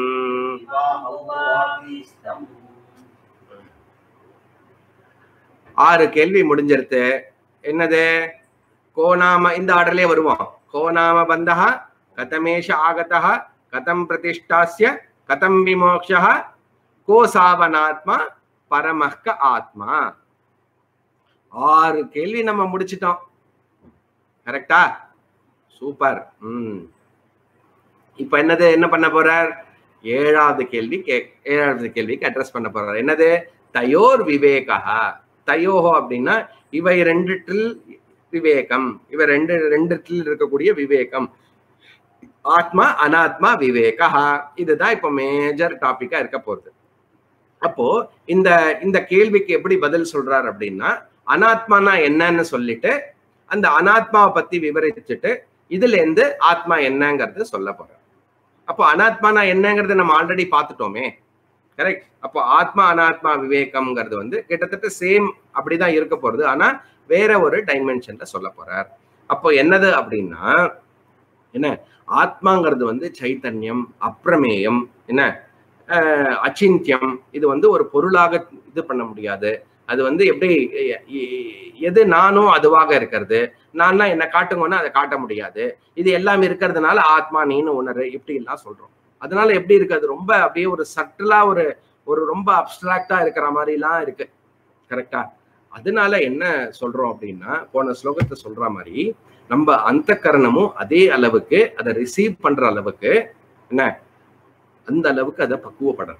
ஆறு கேள்வி முடிஞ்சிருத்து என்னது கோநாம இந்த ஆர்டர்லயே வருவோம் கோநாம பந்தா கதமேஷ ஆகதா கதம் பிரதிஷ்டாஸ்ய கதம் விமோக்ஷா கோ சாவனாத்மா பரமஹ்க ஆத்மா ஆறு கேள்வி நம்ம முடிச்சிட்டோம் கரெக்டா சூப்பர் ம் இப்ப என்னது என்ன பண்ண போறார் ஏழாவது கேள்வி கே ஏழாவது கேள்விக்கு அட்ரஸ் பண்ண போறார் என்னது தயோர் விவேகா தயோஹோ அப்படின்னா இவை ரெண்டுட்டில் விவேகம் இவ ரெண்டு ரெண்டுட்டில் இருக்கக்கூடிய விவேகம் ஆத்மா அனாத்மா விவேகா இதுதான் இப்ப மேஜர் டாபிக்கா இருக்க போகுது அப்போ இந்த இந்த கேள்விக்கு எப்படி பதில் சொல்றார் அப்படின்னா அனாத்மானா என்னன்னு சொல்லிட்டு அந்த அனாத்மாவை பத்தி விவரிச்சுட்டு இதுல இருந்து ஆத்மா என்னங்கிறது சொல்ல போறார் அப்போ அனாத்மானா என்னங்கிறது நம்ம ஆல்ரெடி பார்த்துட்டோமே கரெக்ட் அப்போ ஆத்மா அனாத்மா விவேகம்ங்கிறது வந்து கிட்டத்தட்ட சேம் அப்படிதான் இருக்க போறது ஆனா வேற ஒரு டைமென்ஷன்ல சொல்ல போறார் அப்போ என்னது அப்படின்னா என்ன ஆத்மாங்கிறது வந்து சைத்தன்யம் அப்பிரமேயம் என்ன அஹ், அச்சிந்தியம் இது வந்து ஒரு பொருளாக இது பண்ண முடியாது அது வந்து எப்படி எ- எ- எது நானும் அதுவாக இருக்கிறது நான் என்ன காட்டுங்கன்னா அதை காட்ட முடியாது இது எல்லாம் இருக்கிறதுனால ஆத்மா நீனு உணரு இப்படி எல்லாம் சொல்றோம் அதனால எப்படி இருக்கு அது ரொம்ப அப்படியே ஒரு சட்டிலா ஒரு ஒரு ரொம்ப அப்டிராக்டா இருக்கிற மாதிரிலாம் இருக்கு கரெக்டா அதனால என்ன சொல்றோம் அப்படின்னா போன ஸ்லோகத்தை சொல்ற மாதிரி நம்ம அந்த கரணமும் அதே அளவுக்கு அதை ரிசீவ் பண்ற அளவுக்கு என்ன அந்த அளவுக்கு அதை பக்குவப்படணும்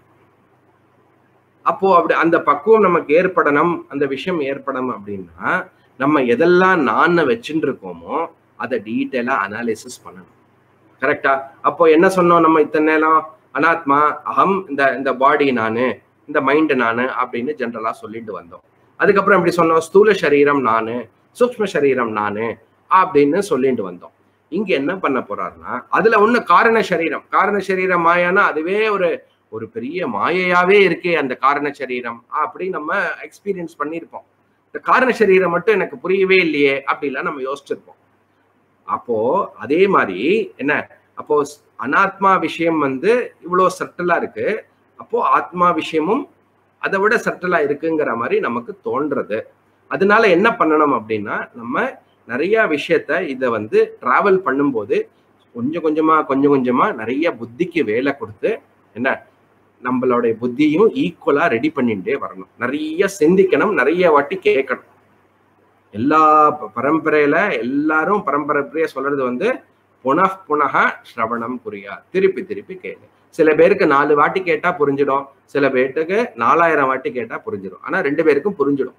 அப்போ அப்படி அந்த பக்குவம் நமக்கு ஏற்படணும் அந்த விஷயம் ஏற்படணும் அப்படின்னா நம்ம எதெல்லாம் நான் வச்சுட்டு இருக்கோமோ அதை டீட்டெயிலா அனாலிசிஸ் பண்ணணும் கரெக்டா அப்போ என்ன சொன்னோம் நம்ம இத்தனை நேரம் அனாத்மா அகம் இந்த இந்த பாடி நானு இந்த மைண்ட் நானு அப்படின்னு ஜென்ரலா சொல்லிட்டு வந்தோம் அதுக்கப்புறம் எப்படி சொன்னோம் ஸ்தூல சரீரம் நானு சூக்ம சரீரம் நானு அப்படின்னு சொல்லிட்டு வந்தோம் இங்க என்ன பண்ண போறாருன்னா அதுல ஒண்ணு காரண சரீரம் காரண சரீரம் மாயானா அதுவே ஒரு ஒரு பெரிய மாயையாவே இருக்கே அந்த காரண சரீரம் அப்படி நம்ம எக்ஸ்பீரியன்ஸ் பண்ணியிருப்போம் இந்த காரண சரீரம் மட்டும் எனக்கு புரியவே இல்லையே அப்படிலாம் நம்ம யோசிச்சிருப்போம் அப்போ அதே மாதிரி என்ன அப்போ ஸ்- அனாத்மா விஷயம் வந்து இவ்வளவு சட்டலா இருக்கு அப்போ ஆத்மா விஷயமும் அதை விட சட்டலா இருக்குங்கிற மாதிரி நமக்கு தோன்றது அதனால என்ன பண்ணணும் அப்படின்னா நம்ம நிறைய விஷயத்த இதை வந்து டிராவல் பண்ணும்போது கொஞ்சம் கொஞ்சமா கொஞ்சம் கொஞ்சமா நிறைய புத்திக்கு வேலை கொடுத்து என்ன நம்மளுடைய புத்தியும் ஈக்குவலா ரெடி பண்ணிட்டே வரணும் நிறைய சிந்திக்கணும் நிறைய வாட்டி கேட்கணும் எல்லா ப- பரம்பரையில எல்லாரும் பரம்பரையா சொல்றது வந்து புனః புனக ஸ்ரவணம் புரியா திருப்பி திருப்பி கேளு சில பேருக்கு நாலு வாட்டி கேட்டா புரிஞ்சிடும் சில பேருக்கு நாலாயிரம் வாட்டி கேட்டா புரிஞ்சிடும் ஆனா ரெண்டு பேருக்கும் புரிஞ்சிடும்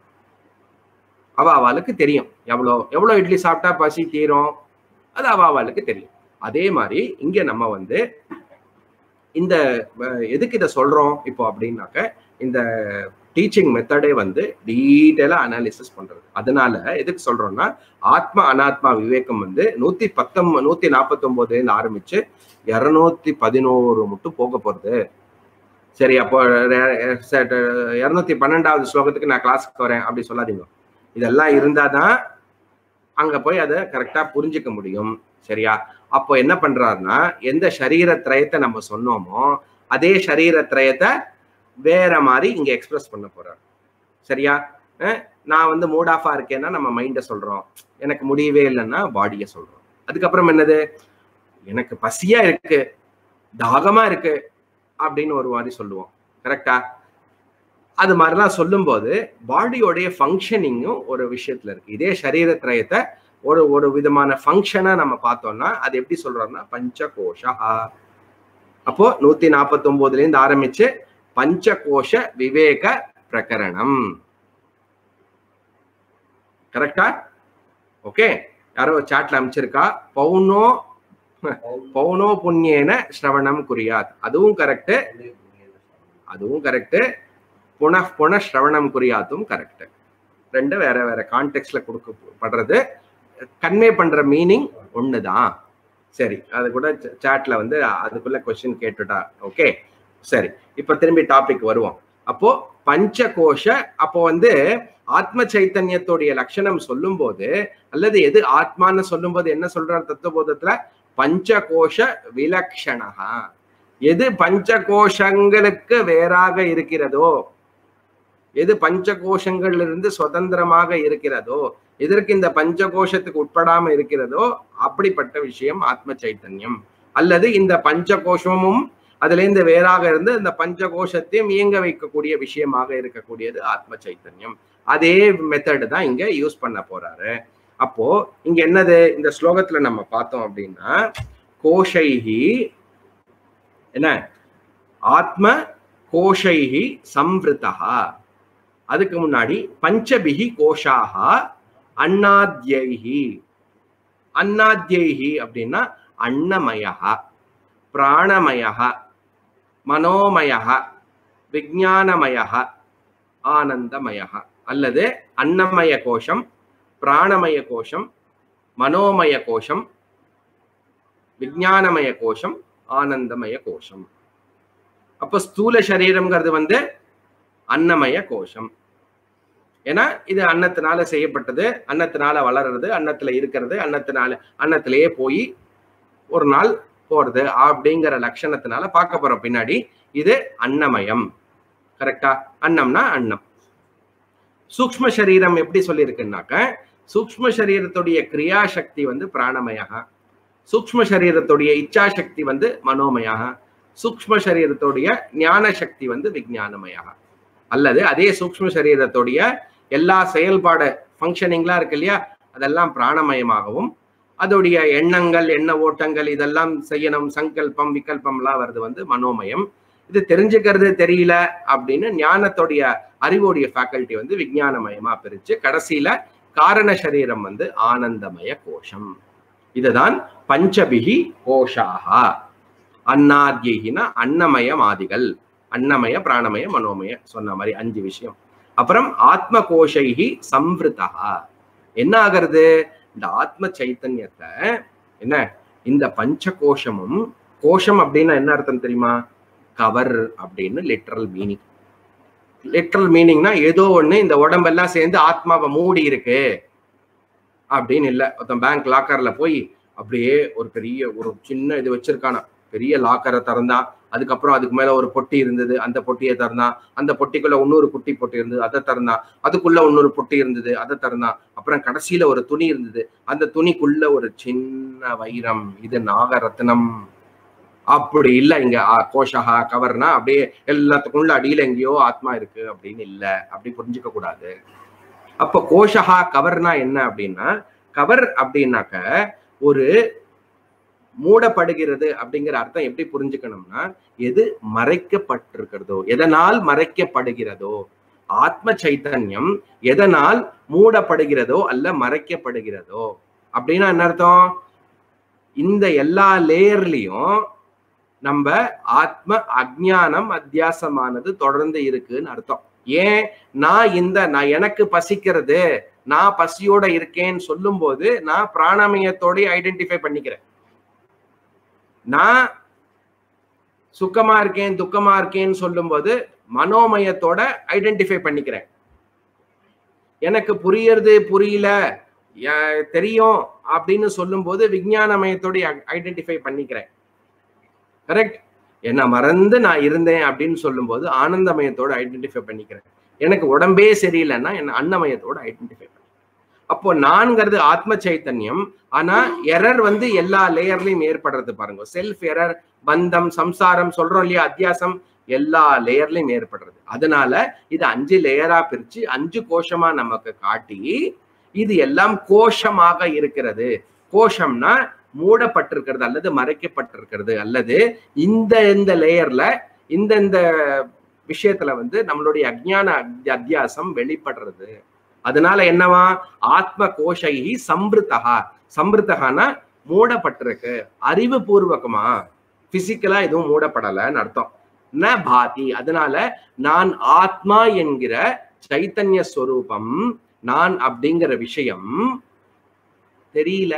அவ அவளுக்கு தெரியும் எவ்வளோ எவ்வளோ இட்லி சாப்பிட்டா பசி தீரும் அது அவ அவளுக்கு தெரியும் அதே மாதிரி இங்க நம்ம வந்து இந்த அஹ், எதுக்கு இதை சொல்றோம் இப்போ அப்படின்னாக்க இந்த டீச்சிங் மெத்தடே வந்து டீட்டெயிலா அனாலிசிஸ் பண்றது அதனால எதுக்கு சொல்றோம்னா ஆத்மா அனாத்மா விவேகம் வந்து நூத்தி பத்தொம் நூத்தி நாற்பத்தி ஒன்பதுல ஆரம்பிச்சு இருநூத்தி பதினோரு மட்டும் போக போறது சரி அப்போ இருநூத்தி பன்னெண்டாவது ஸ்லோகத்துக்கு நான் கிளாஸ்க்கு வரேன் அப்படி சொல்லாதீங்க இதெல்லாம் இருந்தாதான் அங்க போய் அதை கரெக்டா புரிஞ்சுக்க முடியும் சரியா அப்போ என்ன பண்றாருன்னா எந்த சரீர திரயத்தை நம்ம சொன்னோமோ அதே சரீர திரயத்தை வேற மாதிரி இங்க எக்ஸ்பிரஸ் பண்ண போறார் சரியா அஹ் நான் வந்து மூட் ஆஃபா இருக்கேன்னா நம்ம மைண்டை சொல்றோம் எனக்கு முடியவே இல்லைன்னா பாடியை சொல்றோம் அதுக்கப்புறம் என்னது எனக்கு பசியா இருக்கு தாகமா இருக்கு அப்படின்னு ஒரு மாதிரி சொல்லுவோம் கரெக்டா அது மாதிரிலாம் சொல்லும்போது பாடியோடைய ஃபங்க்ஷனிங்கும் ஒரு விஷயத்துல இருக்கு இதே சரீரத்திரயத்தை ஒரு ஒரு விதமான ஃபங்க்ஷனை நம்ம பார்த்தோம்னா அது எப்படி சொல்றோம்னா பஞ்சகோஷா அப்போ நூத்தி நாற்பத்தி ஒன்பதுல இருந்து ஆரம்பிச்சு பஞ்சகோஷ விவேக பிரகரணம் கரெக்டா ஓகே யாரோ சாட்ல அமைச்சிருக்கா பௌனோ பௌனோ புண்ணியன ஸ்ரவணம் குறியாத் அதுவும் கரெக்ட் அதுவும் கரெக்ட் புன புன ஸ்ரவணம் குறியாத்தும் கரெக்ட் ரெண்டு வேற வேற கான்டெக்ட்ல கொடுக்கப்படுறது கன்வே பண்ற மீனிங் ஒண்ணுதான் சரி அது கூட சாட்ல வந்து அதுக்குள்ள கொஸ்டின் கேட்டுட்டா ஓகே சரி இப்ப திரும்பி டாபிக் வருவோம் அப்போ பஞ்சகோஷ அப்போ வந்து ஆத்ம சைத்தன்யத்துடைய லட்சணம் சொல்லும் போது அல்லது எது ஆத்மான்னு சொல்லும் போது என்ன சொல்றார் தத்துவபோதத்துல பஞ்சகோஷ விலக்ஷணா எது பஞ்சகோஷங்களுக்கு வேறாக இருக்கிறதோ எது பஞ்சகோஷங்களிலிருந்து சுதந்திரமாக இருக்கிறதோ எதற்கு இந்த பஞ்சகோஷத்துக்கு உட்படாம இருக்கிறதோ அப்படிப்பட்ட விஷயம் ஆத்ம சைத்தன்யம் அல்லது இந்த பஞ்சகோஷமும் அதுல இருந்து வேறாக இருந்து இந்த பஞ்சகோஷத்தையும் இயங்க வைக்கக்கூடிய விஷயமாக இருக்கக்கூடியது ஆத்ம சைத்தன்யம் அதே மெத்தடு தான் இங்க யூஸ் பண்ண போறாரு அப்போ இங்க என்னது இந்த ஸ்லோகத்துல நம்ம பார்த்தோம் அப்படின்னா கோஷைஹி என்ன ஆத்ம கோஷைஹி சம்விருத்தா அதுக்கு முன்னாடி பஞ்சபிகி கோஷாக அண்ணாத்யைஹி அண்ணாத்யைஹி அப்படின்னா அன்னமயா பிராணமய மனோமய விஜானமய ஆனந்தமய அல்லது அன்னமய கோஷம் பிராணமய கோஷம் மனோமய கோஷம் விஜானமய கோஷம் ஆனந்தமய கோஷம் அப்ப ஸ்தூல சரீரம்ங்கிறது வந்து அன்னமய கோஷம் ஏன்னா இது அன்னத்தினால செய்யப்பட்டது அன்னத்தினால வளர்றது அன்னத்துல இருக்கிறது அன்னத்தினால அன்னத்திலேயே போய் ஒரு நாள் போறது அப்படிங்கிற லட்சணத்தினால பார்க்க போறோம் பின்னாடி இது அன்னமயம் கரெக்டா அன்னம்னா அன்னம் சூக்ம சரீரம் எப்படி சொல்லியிருக்குன்னாக்க சூக்ம சரீரத்துடைய கிரியா சக்தி வந்து பிராணமயாக சூக்ம சரீரத்துடைய இச்சா சக்தி வந்து மனோமயாக சூக்ம சரீரத்துடைய ஞான சக்தி வந்து விஜயானமயாக அல்லது அதே சூக்ம சரீரத்துடைய எல்லா செயல்பாடு ஃபங்க்ஷனிங்லாம் இருக்கு இல்லையா அதெல்லாம் பிராணமயமாகவும் அதோடைய எண்ணங்கள் எண்ண ஓட்டங்கள் இதெல்லாம் செய்யணும் சங்கல்பம் விகல்பம்லாம் வருது வந்து மனோமயம் இது தெரிஞ்சுக்கிறது தெரியல அப்படின்னு ஞானத்துடைய அறிவோடைய ஃபேக்கல்ட்டி வந்து விஜயானமயமா பிரிச்சு கடைசியில காரண சரீரம் வந்து ஆனந்தமய கோஷம் இதுதான் பஞ்சபிகி கோஷாகா அன்னாத்யினா அன்னமய மாதிகள் அன்னமய பிராணமய மனோமய சொன்ன மாதிரி அஞ்சு விஷயம் அப்புறம் ஆத்ம கோஷைகி சம்விருத்தா என்ன ஆகிறது இந்த ஆத்ம சைத்தன்யத்தை என்ன இந்த பஞ்ச கோஷமும் கோஷம் அப்படின்னா என்ன அர்த்தம் தெரியுமா கவர் அப்படின்னு லிட்ரல் மீனிங் லிட்ரல் மீனிங்னா ஏதோ ஒண்ணு இந்த உடம்பெல்லாம் சேர்ந்து ஆத்மாவை மூடி இருக்கு அப்படின்னு இல்லை ஒருத்தன் பேங்க் லாக்கர்ல போய் அப்படியே ஒரு பெரிய ஒரு சின்ன இது வச்சிருக்கானா பெரிய லாக்கரை திறந்தான் அதுக்கப்புறம் அதுக்கு மேல ஒரு பொட்டி இருந்தது அந்த பொட்டியை திறந்தான் அந்த பொட்டிக்குள்ள இன்னொரு குட்டி பொட்டி இருந்தது அதை திறந்தான் அதுக்குள்ள இன்னொரு பொட்டி இருந்தது அதை திறந்தான் அப்புறம் கடைசியில ஒரு துணி இருந்தது அந்த துணிக்குள்ள ஒரு சின்ன வைரம் இது நாகரத்னம் அப்படி இல்ல இங்க கோஷகா கவர்னா அப்படியே எல்லாத்துக்குள்ள அடியில எங்கேயோ ஆத்மா இருக்கு அப்படின்னு இல்ல அப்படி புரிஞ்சுக்க கூடாது அப்ப கோஷகா கவர்னா என்ன அப்படின்னா கவர் அப்படின்னாக்க ஒரு மூடப்படுகிறது அப்படிங்கிற அர்த்தம் எப்படி புரிஞ்சுக்கணும்னா எது மறைக்கப்பட்டிருக்கிறதோ எதனால் மறைக்கப்படுகிறதோ ஆத்ம சைத்தன்யம் எதனால் மூடப்படுகிறதோ அல்ல மறைக்கப்படுகிறதோ அப்படின்னா என்ன அர்த்தம் இந்த எல்லா லேயர்லயும் நம்ம ஆத்ம அஜ்ஞானம் அத்தியாசமானது தொடர்ந்து இருக்குன்னு அர்த்தம் ஏன் நான் இந்த நான் எனக்கு பசிக்கிறது நான் பசியோட இருக்கேன்னு சொல்லும் போது நான் பிராணமயத்தோட ஐடென்டிஃபை பண்ணிக்கிறேன் நான் சுக்கமா இருக்கேன் துக்கமா இருக்கேன்னு சொல்லும்போது மனோமயத்தோட ஐடென்டிஃபை பண்ணிக்கிறேன் எனக்கு புரியறது புரியல தெரியும் அப்படின்னு சொல்லும்போது விஞ்ஞானமயத்தோட ஐடென்டிஃபை பண்ணிக்கிறேன் கரெக்ட் என்ன மறந்து நான் இருந்தேன் அப்படின்னு சொல்லும்போது ஆனந்தமயத்தோட ஐடென்டிஃபை பண்ணிக்கிறேன் எனக்கு உடம்பே சரியில்லைன்னா என்ன அன்னமயத்தோட ஐடென்டிஃபை பண்ண அப்போ நான்கிறது ஆத்ம சைத்தன்யம் ஆனா எரர் வந்து எல்லா லேயர்லயும் ஏற்படுறது பாருங்க செல்ஃப் எரர் பந்தம் சம்சாரம் சொல்றோம் இல்லையா அத்தியாசம் எல்லா லேயர்லயும் ஏற்படுறது அதனால இது அஞ்சு லேயரா பிரிச்சு அஞ்சு கோஷமா நமக்கு காட்டி இது எல்லாம் கோஷமாக இருக்கிறது கோஷம்னா மூடப்பட்டிருக்கிறது அல்லது மறைக்கப்பட்டிருக்கிறது அல்லது இந்த இந்த லேயர்ல இந்த இந்த விஷயத்துல வந்து நம்மளுடைய அஜ்ஞான அத்தி- அத்தியாசம் வெளிப்படுறது அதனால என்னவா ஆத்ம கோஷைகி சம்பிருத்தகா சம்பிருத்தகானா மூடப்பட்டிருக்கு அறிவு பூர்வகமா பிசிக்கலா எதுவும் மூடப்படலைன்னு அர்த்தம் ந பாதி அதனால நான் ஆத்மா என்கிற சைத்தன்ய ஸ்வரூபம் நான் அப்படிங்கிற விஷயம் தெரியல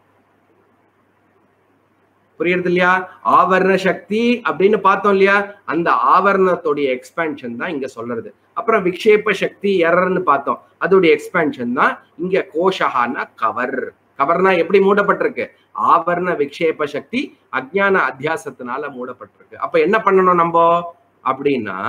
புரியுறது இல்லையா ஆவரண சக்தி அப்படின்னு பார்த்தோம் இல்லையா அந்த ஆவரணத்துடைய எக்ஸ்பேன்ஷன் தான் இங்க சொல்றது அப்புறம் விக்ஷேப சக்தி எரர்னு பார்த்தோம் அதோடைய எக்ஸ்பேன்ஷன் தான் இங்க கோஷகானா கவர் கவர்னா எப்படி மூடப்பட்டிருக்கு ஆவரண விக்ஷேப சக்தி அஜ்ஞான அத்தியாசத்தினால மூடப்பட்டிருக்கு அப்ப என்ன பண்ணணும் நம்ம அப்படின்னா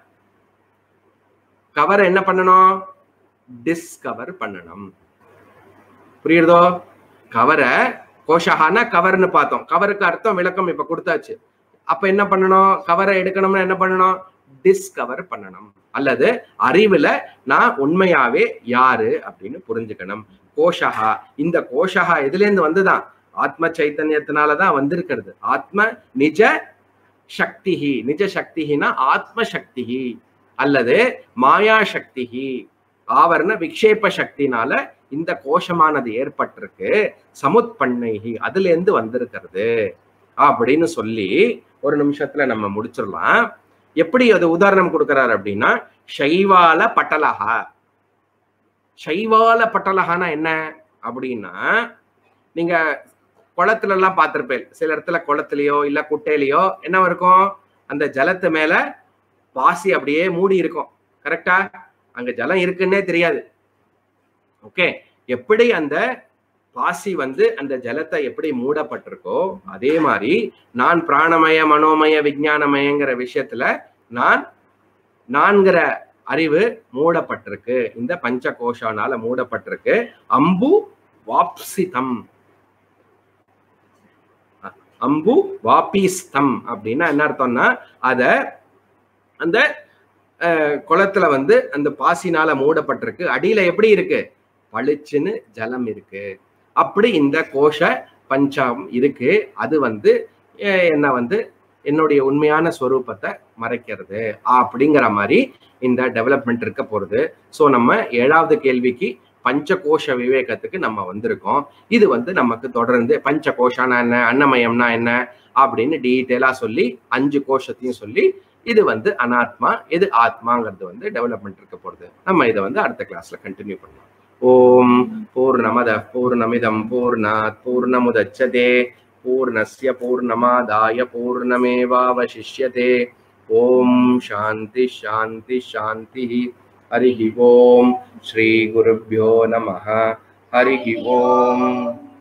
கவரை என்ன பண்ணணும் டிஸ்கவர் பண்ணணும் புரியுறதோ கவரை கோஷகானா கவர்னு பார்த்தோம் கவருக்கு அர்த்தம் விளக்கம் இப்ப கொடுத்தாச்சு அப்ப என்ன பண்ணணும் கவரை எடுக்கணும்னா என்ன பண்ணணும் டிஸ்கவர் பண்ணணும் அல்லது அறிவுல நான் உண்மையாவே யாரு அப்படின்னு புரிஞ்சுக்கணும் கோஷகா இந்த கோஷகா எதுல இருந்து வந்துதான் ஆத்ம சைத்தன்யத்தினாலதான் வந்திருக்கிறது ஆத்ம நிஜ சக்திஹி நிஜ சக்திஹினா ஆத்ம சக்திஹி அல்லது மாயா சக்திஹி ஆவரண விக்ஷேப சக்தினால இந்த கோஷமானது ஏற்பட்டிருக்கு சமுத்பண்ணைகி அதுல இருந்து வந்திருக்கிறது அப்படின்னு சொல்லி ஒரு நிமிஷத்துல நம்ம முடிச்சிடலாம் எப்படி அது உதாரணம் கொடுக்கிறாரு அப்படின்னா சைவால பட்டலகா சைவால பட்டலகானா என்ன அப்படின்னா நீங்க குளத்துல எல்லாம் பார்த்திருப்பேன் சில இடத்துல குளத்துலயோ இல்ல குட்டையிலயோ என்ன இருக்கும் அந்த ஜலத்து மேல பாசி அப்படியே மூடி இருக்கும் கரெக்டா அங்க ஜலம் இருக்குன்னே தெரியாது ஓகே எப்படி அந்த பாசி வந்து அந்த ஜலத்தை எப்படி மூடப்பட்டிருக்கோ அதே மாதிரி நான் பிராணமய மனோமய விஞ்ஞானமயங்கிற விஷயத்துல நான் நான்கிற அறிவு மூடப்பட்டிருக்கு இந்த பஞ்ச கோஷானால மூடப்பட்டிருக்கு அம்பு வாப்சிதம் அம்பு வாபிஸ்தம் அப்படின்னா என்ன அர்த்தம்னா அத அந்த அஹ், குளத்துல வந்து அந்த பாசினால மூடப்பட்டிருக்கு அடியில எப்படி இருக்கு பளிச்சுன்னு ஜலம் இருக்கு அப்படி இந்த கோஷ பஞ்சம் இருக்கு அது வந்து அஹ், என்ன வந்து என்னுடைய உண்மையான ஸ்வரூபத்தை மறைக்கிறது அப்படிங்கிற மாதிரி இந்த டெவலப்மெண்ட் இருக்க போறது ஸோ நம்ம ஏழாவது கேள்விக்கு பஞ்ச கோஷ விவேகத்துக்கு நம்ம வந்திருக்கோம் இது வந்து நமக்கு தொடர்ந்து பஞ்ச கோஷானா என்ன அன்னமயம்னா என்ன அப்படின்னு டீட்டெயிலா சொல்லி அஞ்சு கோஷத்தையும் சொல்லி இது வந்து அனாத்மா இது ஆத்மாங்கிறது வந்து டெவலப்மெண்ட் இருக்க போறது நம்ம இதை வந்து அடுத்த கிளாஸ்ல கண்டினியூ பண்ணலாம் ஓம் பூர்ணமத பூர்ணமிதம் பூர்ணாத் பூர்ணமுதச்சதே பூர்ணஸ்ய பூர்ணமாதாய பூர்ணமேவாவசிஷ்யதே ஓம் சாந்தி சாந்தி சாந்தி ஹரிஹி ஓம் ஸ்ரீ குருभ्यो நமः ஹரிஹி ஓம்